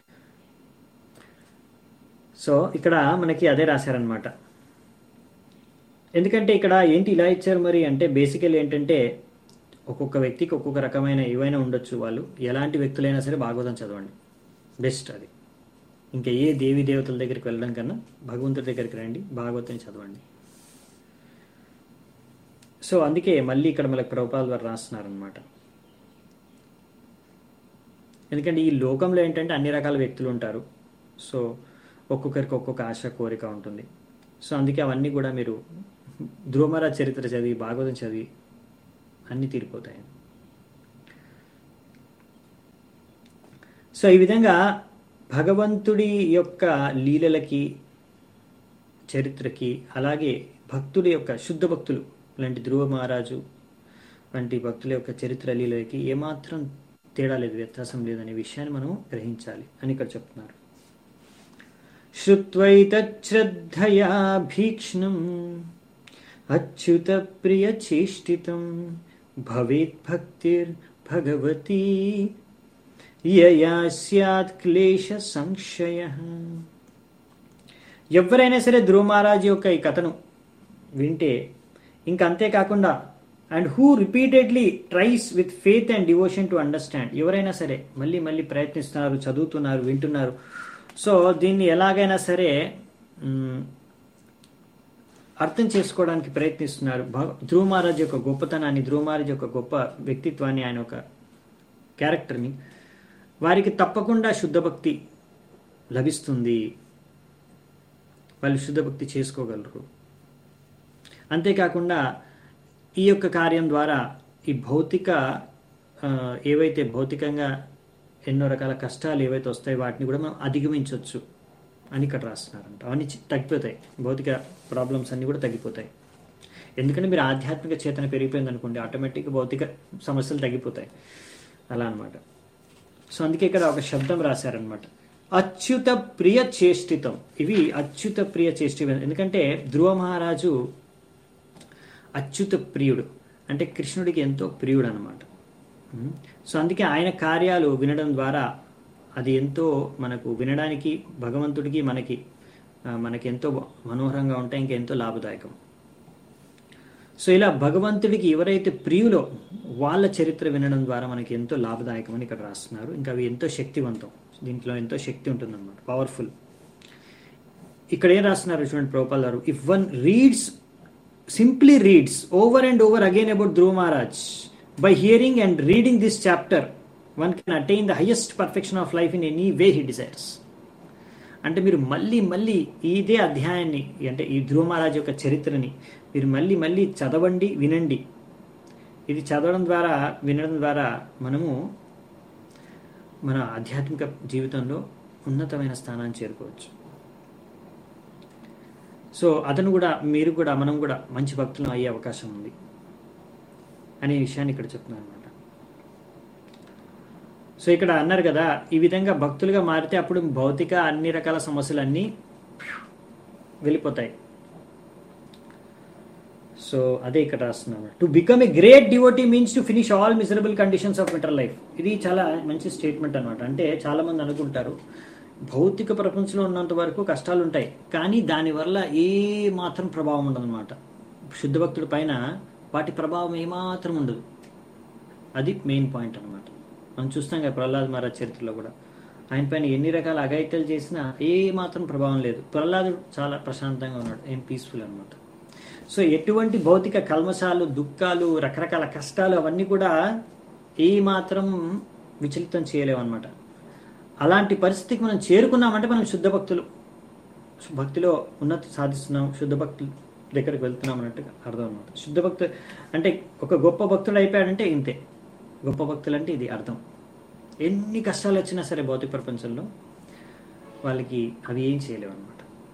సో ఇక్కడ మనకి అదే రాశారనమాట ఎందుకంటే ఇక్కడ ఏంటి ఇలా ఇచ్చారు మరి అంటే బేసికల్ ఏంటంటే ఒక్కొక్క వ్యక్తికి ఒక్కొక్క రకమైన ఏవైనా ఉండొచ్చు వాళ్ళు ఎలాంటి వ్యక్తులైనా సరే భాగవతం చదవండి బెస్ట్ అది ఇంకా ఏ దేవి దేవతల దగ్గరికి వెళ్ళడం కన్నా భగవంతుడి దగ్గరికి రండి భాగవతాన్ని చదవండి సో అందుకే మళ్ళీ ఇక్కడ మనకి ప్రభుపాల వారు రాస్తున్నారనమాట ఎందుకంటే ఈ లోకంలో ఏంటంటే అన్ని రకాల వ్యక్తులు ఉంటారు సో ఒక్కొక్కరికి ఒక్కొక్క ఆశ కోరిక ఉంటుంది సో అందుకే అవన్నీ కూడా మీరు ధ్రువమరాజ్ చరిత్ర చదివి భాగవతం చదివి అన్నీ తీరిపోతాయి సో ఈ విధంగా భగవంతుడి యొక్క లీలలకి చరిత్రకి అలాగే భక్తుడి యొక్క శుద్ధ భక్తులు లాంటి ధ్రువ మహారాజు వంటి భక్తుల యొక్క చరిత్ర లీలలకి ఏమాత్రం తేడా లేదు వ్యత్యాసం లేదనే విషయాన్ని మనం గ్రహించాలి అని ఇక్కడ చెప్తున్నారు శ్రుత్వైతశ్రద్ధయా భీక్ష్ణం అచ్యుత ప్రియ చేష్టితం భవేత్ భక్తిర్ భగవతి యయా స్యాత్ క్లేశ సంశయ ఎవరైనా సరే ధ్రువ మహారాజ్ యొక్క ఈ కథను వింటే ఇంకా అంతేకాకుండా and who repeatedly tries with faith and devotion to understand ఎవరైనా సరే మళ్ళీ మళ్ళీ ప్రయత్నిస్తున్నారు చదువుతున్నారు వింటున్నారు సో దీన్ని ఎలాగైనా సరే మ్, అర్థం చేసుకోవడానికి ప్రయత్నిస్తున్నారు భగ- ధ్రువ మహారాజ్ యొక్క గొప్పతనాన్ని ధ్రువ మహారాజ్ యొక్క గొప్ప వ్యక్తిత్వాన్ని ఆయన ఒక క్యారెక్టర్ని వారికి తప్పకుండా శుద్ధ భక్తి లభిస్తుంది వాళ్ళు శుద్ధ భక్తి చేసుకోగలరు అంతేకాకుండా ఈ యొక్క కార్యం ద్వారా ఈ భౌతిక ఆ, ఏవైతే భౌతికంగా ఎన్నో రకాల కష్టాలు ఏవైతే వస్తాయో వాటిని కూడా మనం అధిగమించవచ్చు అని ఇక్కడ రాస్తున్నారంట అవన్నీ చి- తగ్గిపోతాయి భౌతిక ప్రాబ్లమ్స్ అన్నీ కూడా తగ్గిపోతాయి ఎందుకంటే మీరు ఆధ్యాత్మిక చేతన పెరిగిపోయింది అనుకోండి ఆటోమేటిక్గా భౌతిక సమస్యలు తగ్గిపోతాయి అలా అన్నమాట సో అందుకే ఇక్కడ ఒక శబ్దం రాశారనమాట అచ్యుత ప్రియ చేష్టితం ఇవి అచ్యుత ప్రియ చేష్టితం ఎందుకంటే ధ్రువ మహారాజు అచ్యుత ప్రియుడు అంటే కృష్ణుడికి ఎంతో ప్రియుడు అనమాట సో అందుకే ఆయన కార్యాలు వినడం ద్వారా అది ఎంతో మనకు వినడానికి భగవంతుడికి మనకి ఆ, మనకి ఎంతో మనోహరంగా ఉంటాయి ఇంకెంతో లాభదాయకం సో ఇలా భగవంతుడికి ఎవరైతే ప్రియులో వాళ్ళ చరిత్ర వినడం ద్వారా మనకి ఎంతో లాభదాయకం అని ఇక్కడ రాస్తున్నారు ఇంకా అవి ఎంతో శక్తివంతం దీంట్లో ఎంతో శక్తి ఉంటుందన్నమాట పవర్ఫుల్ ఇక్కడ ఏం రాస్తున్నారు చూడండి ప్రభుపాల్ గారు if one reads simply reads over and over again about Dhruva Maharaj by hearing and reading this chapter one can attain the highest perfection of life in any way he desires అంటే మీరు మళ్ళీ మళ్ళీ ఇదే అధ్యాయాన్ని అంటే ఈ ధ్రువ మహారాజ్ యొక్క చరిత్రని మీరు మళ్ళీ మళ్ళీ చదవండి వినండి ఇది చదవడం ద్వారా వినడం ద్వారా మనము మన ఆధ్యాత్మిక జీవితంలో ఉన్నతమైన స్థానాన్ని చేరుకోవచ్చు సో అతను కూడా మీరు కూడా మనం కూడా మంచి భక్తులు అయ్యే అవకాశం ఉంది అనే విషయాన్ని ఇక్కడ చెప్తున్నాను అనమాట సో ఇక్కడ అన్నారు కదా ఈ విధంగా భక్తులుగా మారితే అప్పుడు భౌతిక అన్ని రకాల సమస్యలన్నీ వెళ్ళిపోతాయి సో అదే ఇక్కడ రాస్తున్నాను to become a great devotee means to finish all miserable conditions of matter life ఇది చాలా మంచి స్టేట్మెంట్ అనమాట అంటే చాలా మంది అనుకుంటారు భౌతిక ప్రపంచంలో ఉన్నంత వరకు కష్టాలు ఉంటాయి కానీ దానివల్ల ఏ మాత్రం ప్రభావం ఉండదన్నమాట శుద్ధ భక్తుడి పైన వాటి ప్రభావం ఏమాత్రం ఉండదు అది మెయిన్ పాయింట్ అనమాట మనం చూస్తాం కదా ప్రహ్లాద్ మహారాజ్ చరిత్రలో కూడా ఆయన పైన ఎన్ని రకాల అఘాయిత్యాలు చేసినా ఏ మాత్రం ప్రభావం లేదు ప్రహ్లాదుడు చాలా ప్రశాంతంగా ఉన్నాడు ఏం పీస్ఫుల్ అనమాట సో ఎటువంటి భౌతిక కల్మషాలు దుఃఖాలు రకరకాల కష్టాలు అవన్నీ కూడా ఏ మాత్రం విచలితం చేయలేవు అనమాట అలాంటి పరిస్థితికి మనం చేరుకున్నామంటే మనం శుద్ధ భక్తులు భక్తిలో ఉన్నతి సాధిస్తున్నాం శుద్ధ భక్తులు దగ్గరికి వెళ్తున్నాం అన్నట్టుగా అర్థం అనమాట శుద్ధ భక్తు అంటే ఒక గొప్ప భక్తుడు అయిపోయాడంటే ఇంతే గొప్ప భక్తులు అంటే ఇది అర్థం ఎన్ని కష్టాలు వచ్చినా సరే భౌతిక ప్రపంచంలో వాళ్ళకి అవి ఏం చేయలేవు అనమాట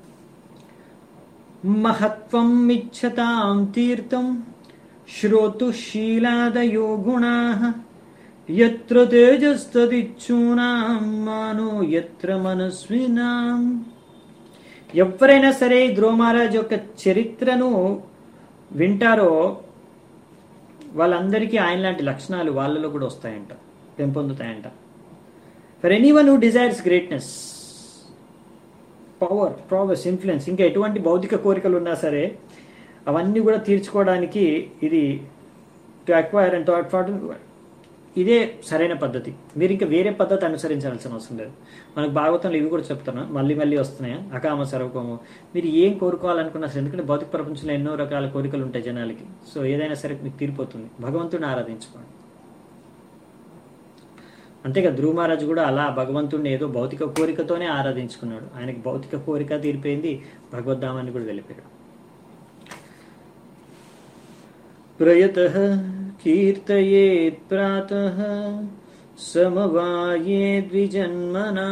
మహత్వం ఇచ్చతాం తీర్థం శ్రోతుశీలాదయో గుణా ఎత్ర తేజస్తదిచ్చూనాం మానో ఎత్ర మనస్వినాం ఎవరైనా సరే ఈ ధ్రువ మహారాజ్ యొక్క చరిత్రను వింటారో వాళ్ళందరికీ ఆయన లాంటి లక్షణాలు వాళ్ళలో కూడా వస్తాయంట పెంపొందుతాయంట for any one who desires greatness power prowess influence ఇంకా ఎటువంటి భౌతిక కోరికలు ఉన్నా సరే అవన్నీ కూడా తీర్చుకోవడానికి ఇది టు అక్వైర్ అండ్ థాట్ ఇదే సరైన పద్ధతి మీరు ఇంకా వేరే పద్ధతి అనుసరించాల్సిన అవసరం లేదు మనకు భాగవతంలో ఇవి కూడా చెప్తాను మళ్ళీ మళ్ళీ వస్తున్నాయి అకామ సర్వకోమం మీరు ఏం కోరుకోవాలనుకున్నా సరే ఎందుకంటే భౌతిక ప్రపంచంలో ఎన్నో రకాల కోరికలు ఉంటాయి జనాలకి సో ఏదైనా సరే మీకు తీరిపోతుంది భగవంతుడిని ఆరాధించుకోండి అంతేగా ధ్రువ మహారాజు కూడా అలా భగవంతుడిని ఏదో భౌతిక కోరికతోనే ఆరాధించుకున్నాడు ఆయనకి భౌతిక కోరిక తీరిపోయింది భగవద్ధామాన్ని కూడా వెళ్ళిపోయాడు ప్రయత కీర్తయేత్ ప్రాతః సమవాయే ద్విజన్మనా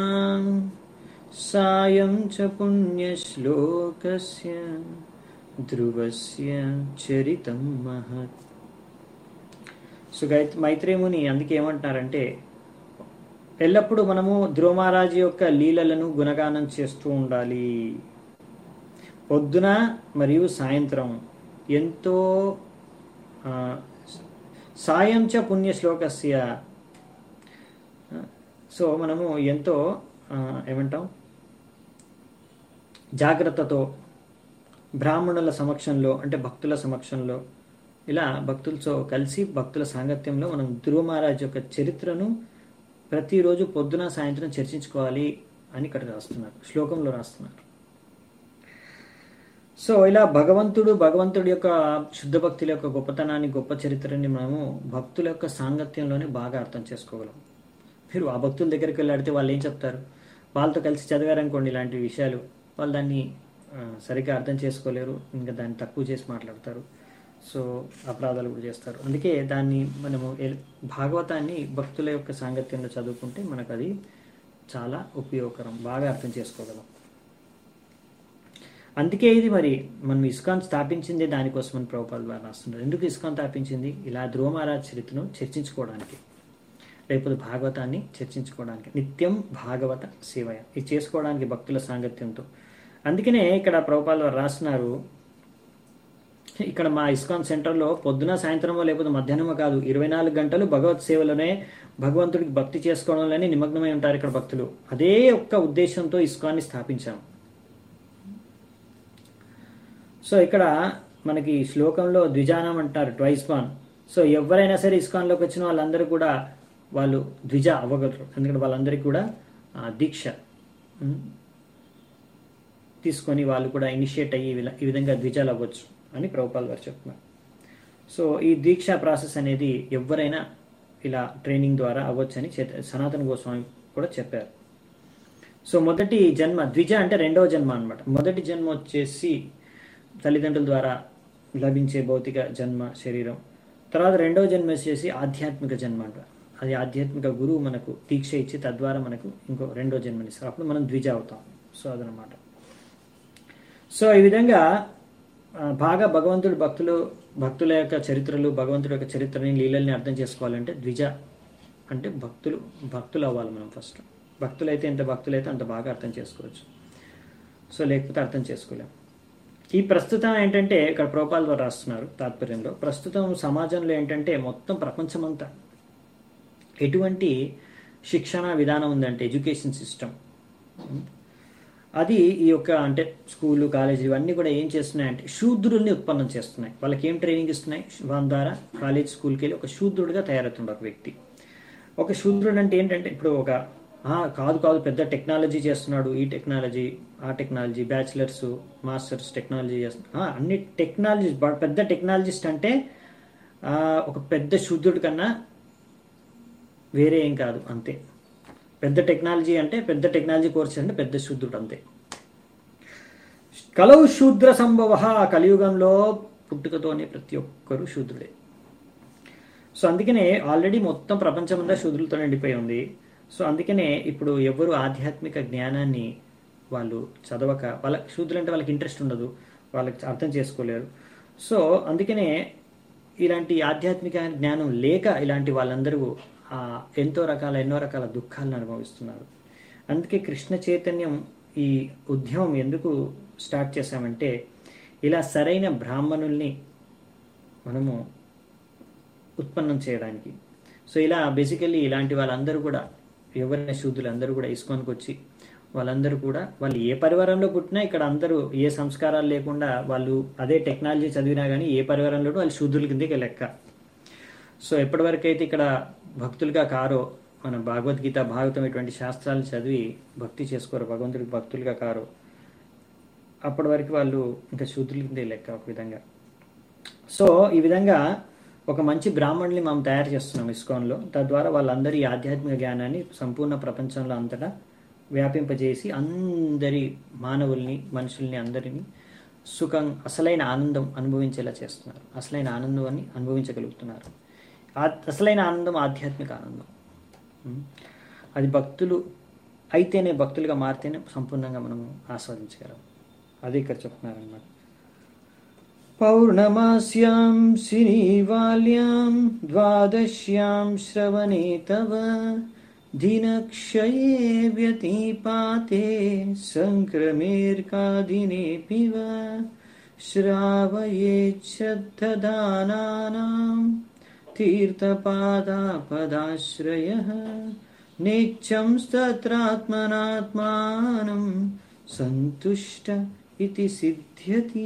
సాయం చ పుణ్యశ్లోకస్య ధ్రువస్య చరితం మహత్ సో గైత్ మైత్రేముని అందుకే ఏమంటున్నారంటే ఎల్లప్పుడూ మనము ధ్రువ మహారాజు యొక్క లీలలను గుణగానం చేస్తూ ఉండాలి పొద్దున మరియు సాయంత్రం ఎంతో ఆ, సాయం చ పుణ్య శ్లోకస్య సో మనము ఎంతో ఆ, ఏమంటాం జాగ్రత్తతో బ్రాహ్మణుల సమక్షంలో అంటే భక్తుల సమక్షంలో ఇలా భక్తులతో కలిసి భక్తుల సాంగత్యంలో మనం ధ్రువ మహారాజ్ యొక్క చరిత్రను ప్రతిరోజు పొద్దున సాయంత్రం చర్చించుకోవాలి అని ఇక్కడ రాస్తున్నారు శ్లోకంలో రాస్తున్నారు సో ఇలా భగవంతుడు భగవంతుడి యొక్క శుద్ధ భక్తుల యొక్క గొప్పతనాన్ని గొప్ప చరిత్రని మనము భక్తుల యొక్క సాంగత్యంలోనే బాగా అర్థం చేసుకోగలం మీరు ఆ భక్తుల దగ్గరికి వెళ్ళి అడిగితే వాళ్ళు ఏం చెప్తారు వాళ్ళతో కలిసి చదివారనుకోండి ఇలాంటి విషయాలు వాళ్ళు దాన్ని ఆ, సరిగ్గా అర్థం చేసుకోలేరు ఇంకా దాన్ని తక్కువ చేసి మాట్లాడతారు సో అపరాధాలు కూడా చేస్తారు అందుకే దాన్ని మనము ఎల్- భాగవతాన్ని భక్తుల యొక్క సాంగత్యంలో చదువుకుంటే మనకు అది చాలా ఉపయోగకరం బాగా అర్థం చేసుకోగలం అందుకే ఇది మరి మనం ఇస్కాన్ స్థాపించింది దానికోసం అని ప్రభుపాల్ వారు రాస్తున్నారు ఎందుకు ఇస్కాన్ స్థాపించింది ఇలా ధ్రువ మహారాజ్ చరిత్రను చర్చించుకోవడానికి లేకపోతే భాగవతాన్ని చర్చించుకోవడానికి నిత్యం భాగవత సేవయ ఇది చేసుకోవడానికి భక్తుల సాంగత్యంతో అందుకనే ఇక్కడ ప్రభుపాల్ వారు రాస్తున్నారు ఇక్కడ మా ఇస్కాన్ సెంటర్లో పొద్దున సాయంత్రమో లేకపోతే మధ్యాహ్నమో కాదు ఇరవై నాలుగు గంటలు భగవత్ సేవలోనే భగవంతుడికి భక్తి చేసుకోవడంలోనే నిమగ్నమై ఉంటారు ఇక్కడ భక్తులు అదే ఒక్క ఉద్దేశంతో ఇస్కాన్ని స్థాపించాం సో ఇక్కడ మనకి శ్లోకంలో ద్విజానం అంటారు ట్వైస్పాన్ సో ఎవరైనా సరే ఇస్కాన్లోకి వచ్చిన వాళ్ళందరూ కూడా వాళ్ళు ద్విజ అవ్వగలరు ఎందుకంటే వాళ్ళందరికీ కూడా ఆ, దీక్ష ఉమ్, తీసుకొని వాళ్ళు కూడా ఇనిషియేట్ అయ్యి ఇలా- ఈ విధంగా ద్విజాలు అవ్వచ్చు అని ప్రభుపాల్ గారు చెప్తున్నారు సో ఈ దీక్షా ప్రాసెస్ అనేది ఎవరైనా ఇలా ట్రైనింగ్ ద్వారా అవ్వచ్చు అని చేత- సనాతన గోస్వామి కూడా చెప్పారు సో మొదటి జన్మ ద్విజ అంటే రెండవ జన్మ అన్నమాట మొదటి జన్మ వచ్చేసి తల్లిదండ్రుల ద్వారా లభించే భౌతిక జన్మ శరీరం తర్వాత రెండవ జన్మ వచ్చేసి ఆధ్యాత్మిక జన్మ అంట అది ఆధ్యాత్మిక గురువు మనకు దీక్ష ఇచ్చి తద్వారా మనకు ఇంకో రెండో జన్మనిస్తారు అప్పుడు మనం ద్విజ అవుతాం సో అదనమాట సో ఈ విధంగా ఆ, బాగా భగవంతుడు భక్తులు భక్తుల యొక్క చరిత్రలు భగవంతుడి యొక్క చరిత్రని లీలల్ని అర్థం చేసుకోవాలంటే ద్విజ అంటే భక్తులు భక్తులు అవ్వాలి మనం ఫస్ట్ భక్తులైతే ఎంత భక్తులైతే అంత బాగా అర్థం చేసుకోవచ్చు సో లేకపోతే అర్థం చేసుకోలేం ఈ ప్రస్తుతం ఏంటంటే ఇక్కడ ప్రోపాల్ ద్వారా రాస్తున్నారు తాత్పర్యంలో ప్రస్తుతం సమాజంలో ఏంటంటే మొత్తం ప్రపంచమంతా ఎటువంటి శిక్షణ విధానం ఉందంటే ఎడ్యుకేషన్ సిస్టమ్ అది ఈ యొక్క అంటే స్కూలు కాలేజీ ఇవన్నీ కూడా ఏం చేస్తున్నాయంటే శూద్రుల్ని ఉత్పన్నం చేస్తున్నాయి వాళ్ళకి ఏం ట్రైనింగ్ ఇస్తున్నాయి వాళ్ళ ద్వారా కాలేజ్ స్కూల్కి వెళ్ళి ఒక శూద్రుడిగా తయారవుతుంది ఒక వ్యక్తి ఒక శూద్రుడు అంటే ఏంటంటే ఇప్పుడు ఒక "ఆ, కాదు కాదు పెద్ద టెక్నాలజీ చేస్తున్నాడు ఈ టెక్నాలజీ ఆ టెక్నాలజీ బ్యాచిలర్స్ మాస్టర్స్ టెక్నాలజీ చేస్తున్నా అన్ని టెక్నాలజీ పెద్ద టెక్నాలజిస్ట్ అంటే ఆ, ఒక పెద్ద శూద్రుడి కన్నా వేరే ఏం కాదు అంతే పెద్ద టెక్నాలజీ అంటే పెద్ద టెక్నాలజీ కోర్స్ అంటే పెద్ద శూద్రుడు అంతే కలవు శూద్ర సంభవ కలియుగంలో పుట్టుకతోనే ప్రతి ఒక్కరూ శూద్రుడే సో అందుకనే ఆల్రెడీ మొత్తం ప్రపంచమంతా శూద్రులతో నిండిపోయి ఉంది సో అందుకనే ఇప్పుడు ఎవరు ఆధ్యాత్మిక జ్ఞానాన్ని వాళ్ళు చదవక వాళ్ళ శూద్రులు అంటే వాళ్ళకి ఇంట్రెస్ట్ ఉండదు వాళ్ళకి అర్థం చేసుకోలేరు సో అందుకనే ఇలాంటి ఆధ్యాత్మిక జ్ఞానం లేక ఇలాంటి వాళ్ళందరూ ఆ, ఎంతో రకాల ఎన్నో రకాల దుఃఖాలను అనుభవిస్తున్నారు అందుకే కృష్ణ చైతన్యం ఈ ఉద్యమం ఎందుకు స్టార్ట్ చేశామంటే ఇలా సరైన బ్రాహ్మణుల్ని మనము ఉత్పన్నం చేయడానికి సో ఇలా బేసికల్లీ ఇలాంటి వాళ్ళందరూ కూడా ఎవరైనా శూద్రులు అందరూ కూడా ఇస్కాన్కి వచ్చి వాళ్ళందరూ కూడా వాళ్ళు ఏ పరివారంలో పుట్టినా ఇక్కడ అందరూ ఏ సంస్కారాలు లేకుండా వాళ్ళు అదే టెక్నాలజీ చదివినా కానీ ఏ పరివారంలో వాళ్ళు శూద్రుల కిందకి లెక్క సో ఎప్పటివరకు అయితే ఇక్కడ భక్తులుగా కారో మన భగవద్గీత భాగవతం ఇటువంటి శాస్త్రాలు చదివి భక్తి చేసుకోరు భగవంతుడికి భక్తులుగా కారో అప్పటి వరకు వాళ్ళు ఇంకా శూద్రుల కిందే లెక్క ఒక విధంగా సో ఈ విధంగా ఒక మంచి బ్రాహ్మణుల్ని మనం తయారు చేస్తున్నాం ఇస్కాన్లో తద్వారా వాళ్ళందరి ఈ ఆధ్యాత్మిక జ్ఞానాన్ని సంపూర్ణ ప్రపంచంలో అంతటా వ్యాపింపజేసి అందరి మానవుల్ని మనుషుల్ని అందరినీ సుఖం అసలైన ఆనందం అనుభవించేలా చేస్తున్నారు అసలైన ఆనందాన్ని అనుభవించగలుగుతున్నారు ఆ- అసలైన ఆనందం ఆధ్యాత్మిక ఆనందం ఉం. అది భక్తులు అయితేనే భక్తులుగా మారితేనే సంపూర్ణంగా మనము ఆస్వాదించగలం అది ఇక్కడ చెప్తున్నారనమాట పౌర్ణమాస్యాం సినీవాల్యాం ద్వాదశ్యాం శ్రవణే తవ దినక్షయే వ్యతిపాతే సంక్రమేర్కాదినేऽपि वा श्रावयेच्छ्रद्धदानानां तीर्थपादापदाश्रयः नित्यंस्तत्रात्मनात्मानं సంతుష్ట ఇది సిద్ధ్యతి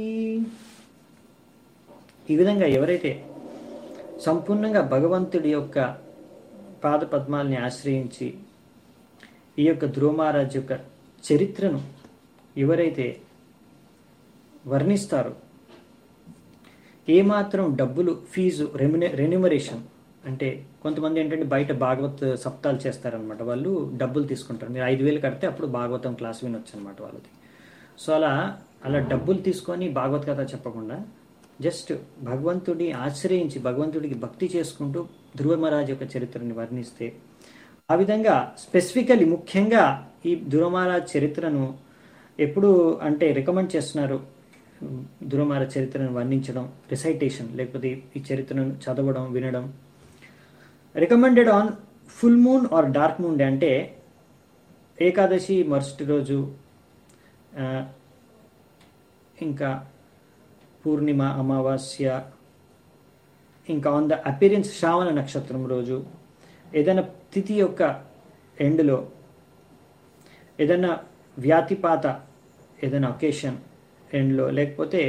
ఈ విధంగా ఎవరైతే సంపూర్ణంగా భగవంతుడి యొక్క పాద పద్మాల్ని ఆశ్రయించి ఈ యొక్క ధ్రువ మహారాజ్ యొక్క చరిత్రను ఎవరైతే వర్ణిస్తారో ఏమాత్రం డబ్బులు ఫీజు రెమ్యునే రెన్యుమరేషన్ అంటే కొంతమంది ఏంటంటే బయట భాగవత్ సప్తాలు చేస్తారనమాట వాళ్ళు డబ్బులు తీసుకుంటారు మీరు ఐదు వేలు కడితే అప్పుడు భాగవతం క్లాస్ వినొచ్చు అనమాట వాళ్ళది సో అలా అలా డబ్బులు తీసుకొని భాగవత్ కథ చెప్పకుండా జస్ట్ భగవంతుడిని ఆశ్రయించి భగవంతుడికి భక్తి చేసుకుంటూ ధ్రువ మహారాజ్ యొక్క చరిత్రని వర్ణిస్తే ఆ విధంగా స్పెసిఫికలీ ముఖ్యంగా ఈ ధ్రువ మహారాజ్ చరిత్రను ఎప్పుడు అంటే రికమెండ్ చేస్తున్నారు ధ్రువ మహారాజ్ చరిత్రను వర్ణించడం రిసైటేషన్ లేకపోతే ఈ చరిత్రను చదవడం వినడం recommended on full moon or dark moon day అంటే ఏకాదశి మరుసటి రోజు ఆ, ఇంకా పూర్ణిమ అమావాస్య ఇంకా ఆన్ ద అపీరెన్స్ శ్రావణ నక్షత్రం రోజు ఏదైనా తిథి యొక్క ఎండ్లో ఏదైనా వ్యాతిపాత ఏదైనా ఒకేషన్ ఎండ్లో లేకపోతే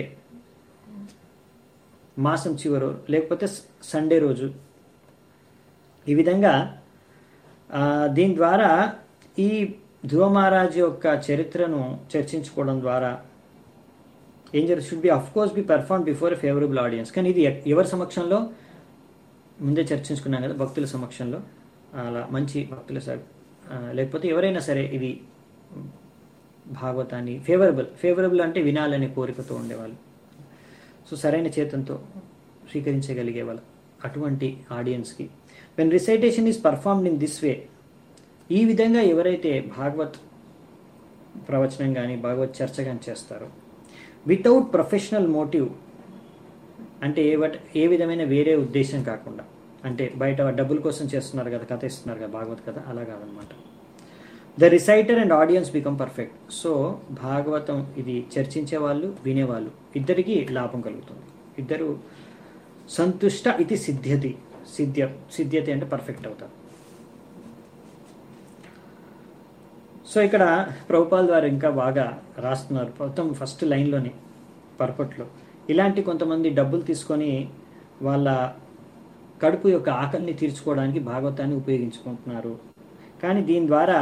మాసం చివరో లేకపోతే సండే రోజు ఈ విధంగా ఆ, దీని ద్వారా ఈ ధ్రువ మహారాజ్ యొక్క చరిత్రను చర్చించుకోవడం ద్వారా ఏం జరుగుతుంది should be of course be perform before a favourable audience కానీ ఇది ఎ- ఎవరి సమక్షంలో ముందే చర్చించుకున్నాం కదా భక్తుల సమక్షంలో అలా మంచి భక్తుల స- ఆ, లేకపోతే ఎవరైనా సరే ఇది భాగవతాన్ని ఫేవరబుల్ ఫేవరబుల్ అంటే వినాలనే కోరికతో ఉండేవాళ్ళు సో సరైన చేతంతో స్వీకరించగలిగే వాళ్ళు అటువంటి ఆడియన్స్కి when recitation is performed in this way ఈ విధంగా ఎవరైతే భాగవత్ ప్రవచనం కానీ భాగవత్ చర్చ కానీ చేస్తారో వితౌట్ ప్రొఫెషనల్ మోటివ్ అంటే ఏ వట్ ఏ విధమైన వేరే ఉద్దేశం కాకుండా అంటే బయట డబ్బుల కోసం చేస్తున్నారు కదా కథ ఇస్తున్నారు కదా భాగవత్ కథ అలా కాదనమాట the reciter and audience become perfect so Bhagavatam ఇది చర్చించే వాళ్ళు వినేవాళ్ళు ఇద్దరికి లాభం కలుగుతుంది ఇద్దరు సంతుష్ట ఇది సిద్ధ్యతి సిద్ధ్య సిద్ధ్యతి అంటే పర్ఫెక్ట్ అవుతారు సో ఇక్కడ ప్రభుపాల్ వారు ఇంకా బాగా రాస్తున్నారు మొత్తం ఫస్ట్ లైన్లోనే పర్పట్లో ఇలాంటి కొంతమంది డబ్బులు తీసుకొని వాళ్ళ కడుపు యొక్క ఆకలిని తీర్చుకోవడానికి భాగవతాన్ని ఉపయోగించుకుంటున్నారు కానీ దీని ద్వారా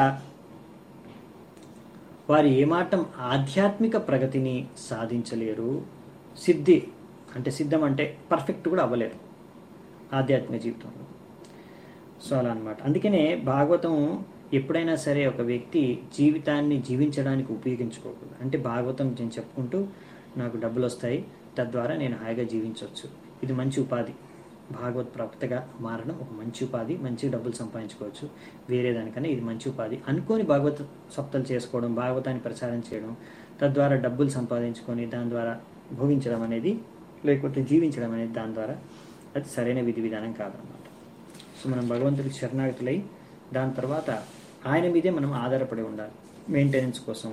వారు ఏమాటం ఆధ్యాత్మిక ప్రగతిని సాధించలేరు సిద్ధి అంటే సిద్ధం అంటే పర్ఫెక్ట్ కూడా అవ్వలేరు ఆధ్యాత్మిక జీవితంలో సో అలా అనమాట అందుకనే భాగవతం ఎప్పుడైనా సరే ఒక వ్యక్తి జీవితాన్ని జీవించడానికి ఉపయోగించుకోకూడదు అంటే భాగవతం నేను చెప్పుకుంటూ నాకు డబ్బులు వస్తాయి తద్వారా నేను హాయిగా జీవించవచ్చు ఇది మంచి ఉపాధి భాగవత్ ప్రవక్తగా మారడం ఒక మంచి ఉపాధి మంచి డబ్బులు సంపాదించుకోవచ్చు వేరే దానికన్నా ఇది మంచి ఉపాధి అనుకోని భాగవత సప్తలు చేసుకోవడం భాగవతాన్ని ప్రచారం చేయడం తద్వారా డబ్బులు సంపాదించుకొని దాని ద్వారా భోగించడం అనేది లేకపోతే జీవించడం అనేది దాని ద్వారా అది సరైన విధి విధానం కాదనమాట సో మనం భగవంతుడికి శరణాగతులై దాని తర్వాత ఆయన మీదే మనం ఆధారపడి ఉండాలి మెయింటెనెన్స్ కోసం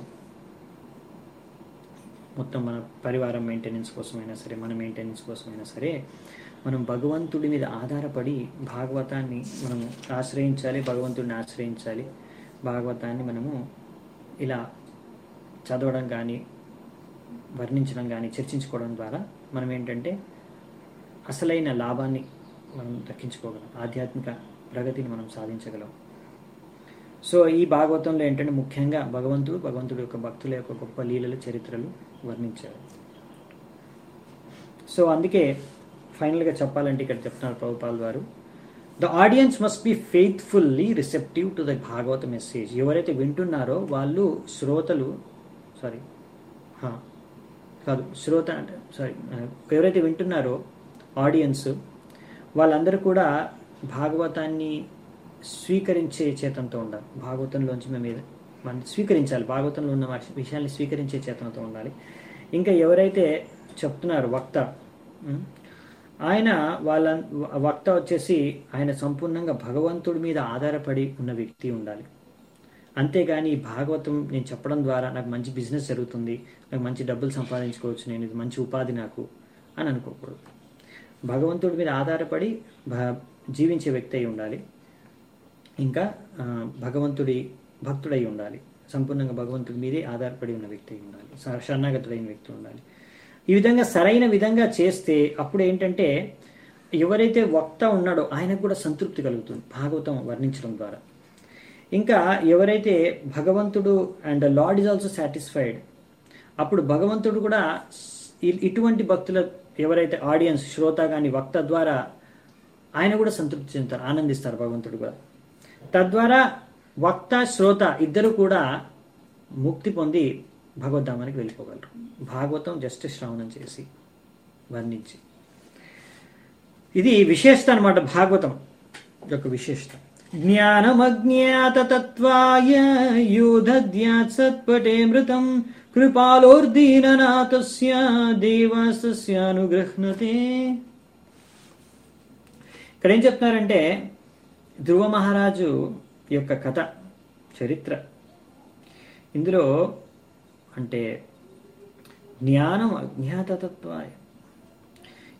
మొత్తం మన పరివారం మెయింటెనెన్స్ కోసమైనా సరే మన మెయింటెనెన్స్ కోసమైనా సరే మనం భగవంతుడి మీద ఆధారపడి భాగవతాన్ని మనము ఆశ్రయించాలి భగవంతుడిని ఆశ్రయించాలి భాగవతాన్ని మనము ఇలా చదవడం కానీ వర్ణించడం కానీ చర్చించుకోవడం ద్వారా మనం ఏంటంటే అసలైన లాభాన్ని మనం దక్కించుకోగలం ఆధ్యాత్మిక ప్రగతిని మనం సాధించగలం సో ఈ భాగవతంలో ఏంటంటే ముఖ్యంగా భగవంతుడు భగవంతుడు యొక్క భక్తుల యొక్క గొప్ప లీలలు చరిత్రలు వర్ణించారు సో అందుకే ఫైనల్గా చెప్పాలంటే ఇక్కడ చెప్తున్నారు ప్రభుపాల్ వారు the audience must be faithfully receptive to the Bhagavata message ఎవరైతే వింటున్నారో వాళ్ళు శ్రోతలు సారీ కాదు శ్రోత అంటే సారీ ఎవరైతే వింటున్నారో ఆడియన్స్ వాళ్ళందరూ కూడా భాగవతాన్ని స్వీకరించే చేతంతో ఉండాలి భాగవతంలోంచి మేము ఏది- మనం స్వీకరించాలి భాగవతంలో ఉన్న వాటి- విషయాల్ని స్వీకరించే చేతనతో ఉండాలి ఇంకా ఎవరైతే చెప్తున్నారు వక్త ఉం, ఆయన వాళ్ళ వక్త వచ్చేసి ఆయన సంపూర్ణంగా భగవంతుడి మీద ఆధారపడి ఉన్న వ్యక్తి ఉండాలి అంతేగాని ఈ భాగవతం నేను చెప్పడం ద్వారా నాకు మంచి బిజినెస్ జరుగుతుంది నాకు మంచి డబ్బులు సంపాదించుకోవచ్చు నేను ఇది మంచి ఉపాధి నాకు అని అనుకోకూడదు భగవంతుడి మీద ఆధారపడి భ- జీవించే వ్యక్తి అయి ఉండాలి ఇంకా ఆ, భగవంతుడి భక్తుడై ఉండాలి సంపూర్ణంగా భగవంతుడి మీదే ఆధారపడి ఉన్న వ్యక్తి అయి ఉండాలి స- శరణాగతుడైన వ్యక్తి ఉండాలి ఈ విధంగా సరైన విధంగా చేస్తే అప్పుడు ఏంటంటే ఎవరైతే వక్త ఉన్నాడో ఆయనకు కూడా సంతృప్తి కలుగుతుంది భాగవతం వర్ణించడం ద్వారా ఇంకా ఎవరైతే భగవంతుడు and lord is also satisfied అప్పుడు భగవంతుడు కూడా ఇ- ఇటువంటి భక్తుల ఎవరైతే ఆడియన్స్ శ్రోత కానీ వక్త ద్వారా ఆయన కూడా సంతృప్తి చెందుతారు ఆనందిస్తారు భగవంతుడు కూడా తద్వారా వక్త శ్రోత ఇద్దరు కూడా ముక్తి పొంది భగవద్ధామానికి వెళ్ళిపోగలరు భాగవతం జస్ట్ శ్రవణం చేసి వర్ణించి ఇది విశేషత అనమాట భాగవతం యొక్క విశేషత జ్ఞానమజ్ఞాత తత్వాయ యోధద్యాత్ సత్పటే మృతం కృపాలోర్దీననాథస్య దేవాస్తస్య అనుగృహ్ణతే ఇక్కడ ఏం చెప్తున్నారంటే ధ్రువ మహారాజు యొక్క కథ చరిత్ర ఇందులో అంటే జ్ఞానం అజ్ఞాతతత్వ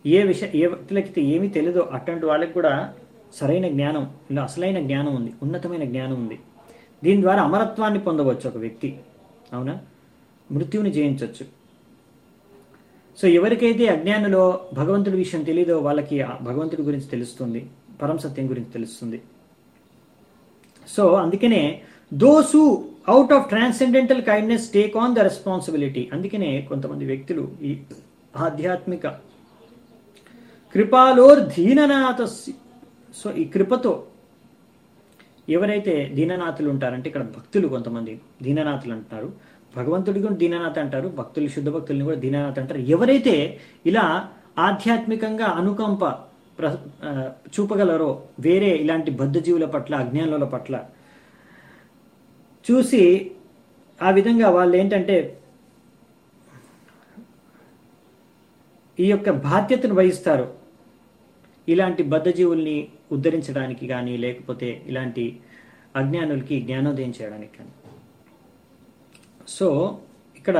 ఏ విషయ ఏ వ్యక్తులకైతే ఏమీ తెలియదో అటువంటి వాళ్ళకి కూడా సరైన జ్ఞానం ఇలా అసలైన జ్ఞానం ఉంది ఉన్నతమైన జ్ఞానం ఉంది దీని ద్వారా అమరత్వాన్ని పొందవచ్చు ఒక వ్యక్తి అవునా మృత్యువుని జయించవచ్చు సో ఎవరికైతే అజ్ఞానులో భగవంతుడి విషయం తెలియదో వాళ్ళకి ఆ భగవంతుడి గురించి తెలుస్తుంది పరం సత్యం గురించి తెలుస్తుంది సో అందుకనే those out of transcendental kindness take on the responsibility అందుకనే కొంతమంది వ్యక్తులు ఈ ఆధ్యాత్మిక కృపాలోర్ దీననాథ సో ఈ కృపతో ఎవరైతే దీననాథులు ఉంటారంటే ఇక్కడ భక్తులు కొంతమంది దీననాథులు అంటారు భగవంతుడి కూడా దీననాథ అంటారు భక్తులు శుద్ధ భక్తుల్ని కూడా దీననాథ అంటారు ఎవరైతే ఇలా ఆధ్యాత్మికంగా అనుకంప ప్ర ఆ, చూపగలరో వేరే ఇలాంటి బద్ధజీవుల పట్ల అజ్ఞానుల పట్ల చూసి ఆ విధంగా వాళ్ళు ఏంటంటే ఈ యొక్క బాధ్యతను వహిస్తారు ఇలాంటి బద్ధజీవుల్ని ఉద్ధరించడానికి కానీ లేకపోతే ఇలాంటి అజ్ఞానులకి జ్ఞానోదయం చేయడానికి కానీ సో ఇక్కడ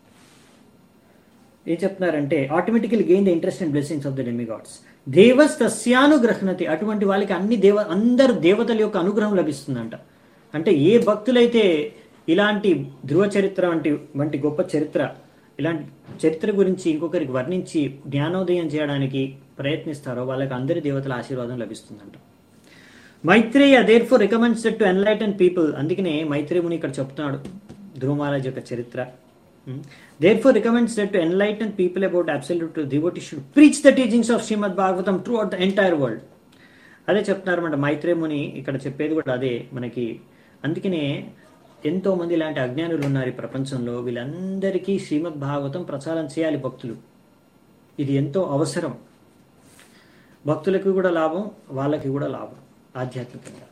ఏం చెప్తున్నారంటే automatical gain the interest and blessings of the demigods devas తస్యానుగ్రహణతి అటువంటి వాళ్ళకి అన్ని దేవ అందరు దేవతల యొక్క అనుగ్రహం లభిస్తుందంట అంటే ఏ భక్తులైతే ఇలాంటి ధ్రువ చరిత్ర వంటి వంటి గొప్ప చరిత్ర ఇలాంటి చరిత్ర గురించి ఇంకొకరికి వర్ణించి జ్ఞానోదయం చేయడానికి ప్రయత్నిస్తారో వాళ్ళకి అందరి దేవతల ఆశీర్వాదం లభిస్తుందంట Maitreya therefore recommends to enlighten people అందుకనే మైత్రేయ ముని ఇక్కడ చెప్తున్నాడు ధ్రువ మహారాజ్ యొక్క చరిత్ర therefore recommends to enlighten people about absolute devotee should preach the teachings of Srimad Bhagavatam throughout the entire world అదే చెప్తున్నారు మన మైత్రేయ ముని ఇక్కడ చెప్పేది కూడా అదే మనకి అందుకనే ఎంతో మంది ఇలాంటి అజ్ఞానులు ఉన్నారు ఈ ప్రపంచంలో వీళ్ళందరికీ శ్రీమద్ భాగవతం ప్రచారం చేయాలి భక్తులు ఇది ఎంతో అవసరం భక్తులకు కూడా లాభం వాళ్ళకి కూడా లాభం ఆధ్యాత్మికంగా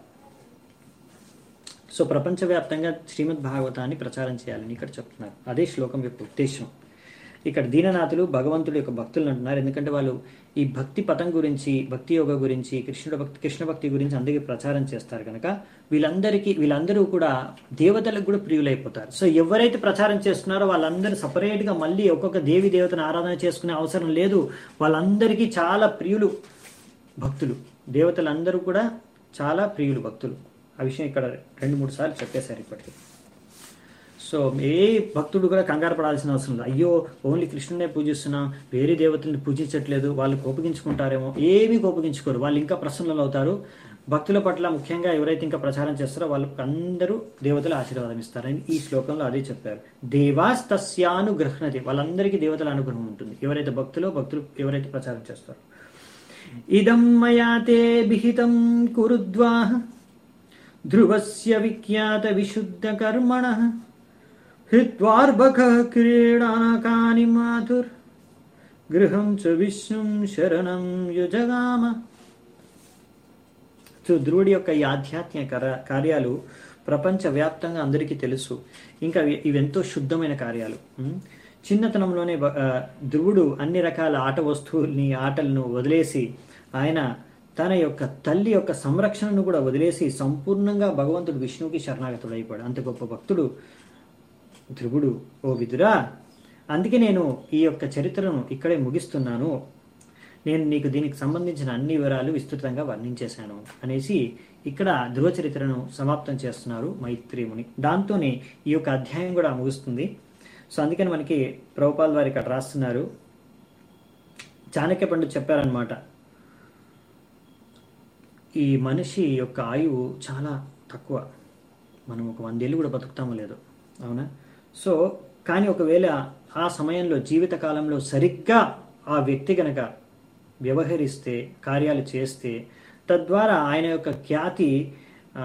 సో ప్రపంచవ్యాప్తంగా శ్రీమద్ భాగవతాన్ని ప్రచారం చేయాలని ఇక్కడ చెప్తున్నారు అదే శ్లోకం యొక్క ఉద్దేశం ఇక్కడ దీననాథులు భగవంతుడి యొక్క భక్తులు అంటున్నారు ఎందుకంటే వాళ్ళు ఈ భక్తి పథం గురించి భక్తి యోగ గురించి కృష్ణుడు భక్తి కృష్ణ భక్తి గురించి అందరికీ ప్రచారం చేస్తారు కనుక వీళ్ళందరికీ వీళ్ళందరూ కూడా దేవతలకు కూడా ప్రియులైపోతారు సో ఎవరైతే ప్రచారం చేస్తున్నారో వాళ్ళందరూ సపరేట్గా మళ్ళీ ఒక్కొక్క దేవి దేవతను ఆరాధన చేసుకునే అవసరం లేదు వాళ్ళందరికీ చాలా ప్రియులు భక్తులు దేవతలందరూ కూడా చాలా ప్రియులు భక్తులు ఆ విషయం ఇక్కడ రెండు మూడు సార్లు చెప్పేశారు ఇప్పటికీ సో ఏ భక్తుడు కూడా కంగారు పడాల్సిన అవసరం లేదు అయ్యో ఓన్లీ కృష్ణునే పూజిస్తున్నాం వేరే దేవతల్ని పూజించట్లేదు వాళ్ళు కోపగించుకుంటారేమో ఏమీ కోపగించుకోరు వాళ్ళు ఇంకా ప్రసన్నులు అవుతారు భక్తుల పట్ల ముఖ్యంగా ఎవరైతే ఇంకా ప్రచారం చేస్తారో వాళ్ళకి అందరూ దేవతల ఆశీర్వాదం ఇస్తారని ఈ శ్లోకంలో అదే చెప్పారు దేవాస్ తస్యానుగ్రహణతి వాళ్ళందరికీ దేవతల అనుగ్రహం ఉంటుంది ఎవరైతే భక్తులో భక్తులు ఎవరైతే ప్రచారం చేస్తారో ఇదం మయా తే విహితం కురుద్వాహ ధ్రువస్య విఖ్యాత విశుద్ధ కర్మణ హృత్వార్భక క్రీడానకాని మాధుర్ గృహం చ విష్ణుం శరణం యుజగామ సో ధ్రువుడి యొక్క ఈ ఆధ్యాత్మిక కర- కార్యాలు ప్రపంచవ్యాప్తంగా అందరికీ తెలుసు ఇంకా ఇవి- ఇవెంతో శుద్ధమైన కార్యాలు ఉం? చిన్నతనంలోనే బ- ఆ, ధ్రువుడు అన్ని రకాల ఆట వస్తువుల్ని ఆటలను వదిలేసి ఆయన తన యొక్క తల్లి యొక్క సంరక్షణను కూడా వదిలేసి సంపూర్ణంగా భగవంతుడు విష్ణువుకి శరణాగతుడు అయిపోయాడు అంత గొప్ప భక్తుడు ధ్రువుడు ఓ విదురా అందుకే నేను ఈ యొక్క చరిత్రను ఇక్కడే ముగిస్తున్నాను నేను నీకు దీనికి సంబంధించిన అన్ని వివరాలు విస్తృతంగా వర్ణించేశాను అనేసి ఇక్కడ ధ్రువ చరిత్రను సమాప్తం చేస్తున్నారు మైత్రిముని దాంతోనే ఈ యొక్క అధ్యాయం కూడా ముగుస్తుంది సో అందుకని మనకి ప్రభుపాల్ వారు ఇక్కడ రాస్తున్నారు చాణక్య పండిత్ చెప్పారనమాట ఈ మనిషి యొక్క ఆయువు చాలా తక్కువ మనం ఒక వందేళ్ళు కూడా బతుకుతామో లేదో అవునా సో కానీ ఒకవేళ ఆ సమయంలో జీవిత కాలంలో సరిగ్గా ఆ వ్యక్తి గనక వ్యవహరిస్తే కార్యాలు చేస్తే తద్వారా ఆయన యొక్క ఖ్యాతి ఆ,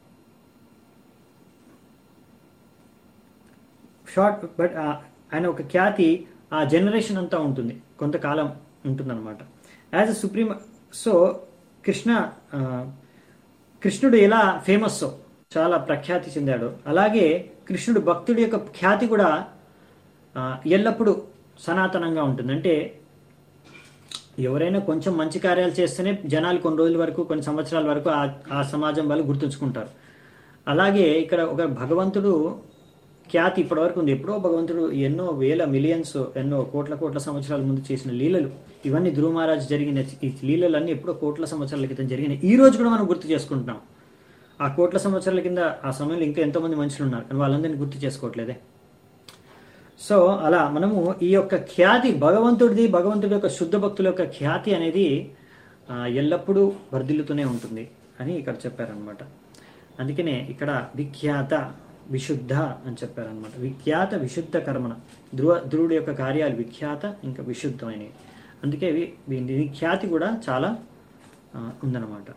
షార్ట్ బట్ ఆ- ఆయన ఒక ఖ్యాతి ఆ జనరేషన్ అంతా ఉంటుంది కొంతకాలం ఉంటుందన్నమాట as a supreme so Krishna ah, కృష్ణుడు ఎలా ఫేమస్ చాలా ప్రఖ్యాతి చెందాడు అలాగే కృష్ణుడు భక్తుడి యొక్క ఖ్యాతి కూడా ఆ, ఎల్లప్పుడూ సనాతనంగా ఉంటుంది అంటే ఎవరైనా కొంచెం మంచి కార్యాలు చేస్తేనే జనాలు కొన్ని రోజుల వరకు కొన్ని సంవత్సరాల వరకు ఆ ఆ సమాజం వాళ్ళు గుర్తుంచుకుంటారు అలాగే ఇక్కడ ఒక భగవంతుడు ఖ్యాతి ఇప్పటివరకు ఉంది ఎప్పుడో భగవంతుడు ఎన్నో వేల మిలియన్స్ ఎన్నో కోట్ల కోట్ల సంవత్సరాల ముందు చేసిన లీలలు ఇవన్నీ ధ్రువ మహారాజ్ జరిగిన ఈ లీలలన్నీ ఎప్పుడో కోట్ల సంవత్సరాల క్రితం జరిగిన ఈ రోజు కూడా మనం గుర్తు చేసుకుంటున్నాం ఆ కోట్ల సంవత్సరాల కింద ఆ సమయంలో ఇంకా ఎంతోమంది మనుషులు ఉన్నారు కానీ వాళ్ళందరినీ గుర్తు చేసుకోవట్లేదే సో అలా మనము ఈ యొక్క ఖ్యాతి భగవంతుడిది భగవంతుడి యొక్క శుద్ధ భక్తుల యొక్క ఖ్యాతి అనేది ఆ, ఎల్లప్పుడూ వర్ధిల్లుతూనే ఉంటుంది అని ఇక్కడ చెప్పారనమాట అందుకనే ఇక్కడ విఖ్యాత విశుద్ధ అని చెప్పారనమాట విఖ్యాత విశుద్ధ కర్మణ ధ్రువ ధ్రువుడి యొక్క కార్యాలు విఖ్యాత ఇంకా విశుద్ధమైనవి అందుకే వి- వీ- దీని ఖ్యాతి కూడా చాలా ఆ, ఉందన్నమాట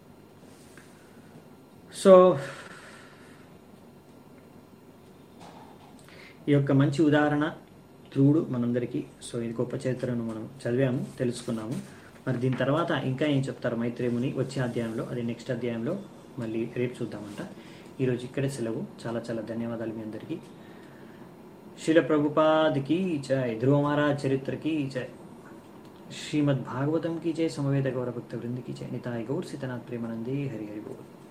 సో ఈ యొక్క మంచి ఉదాహరణ ధ్రువుడు మనందరికీ సో ఇది గొప్ప చరిత్రను మనం చదివాము తెలుసుకున్నాము మరి దీని తర్వాత ఇంకా ఏం చెప్తారు మైత్రేముని వచ్చే అధ్యాయంలో అది నెక్స్ట్ అధ్యాయంలో మళ్ళీ రేపు చూద్దామంట ఈరోజు ఇక్కడే సెలవు చాలా చాలా ధన్యవాదాలు మీ అందరికీ శిల ప్రభుపాదికి జయ ధ్రువ మహారాజ్ చరిత్రకి జయ శ్రీమద్ భాగవతం की जय समवेत गौर भक्त वृंद की जय निताय गौर सीतनाथ प्रेमानंदे हरि हरि बोल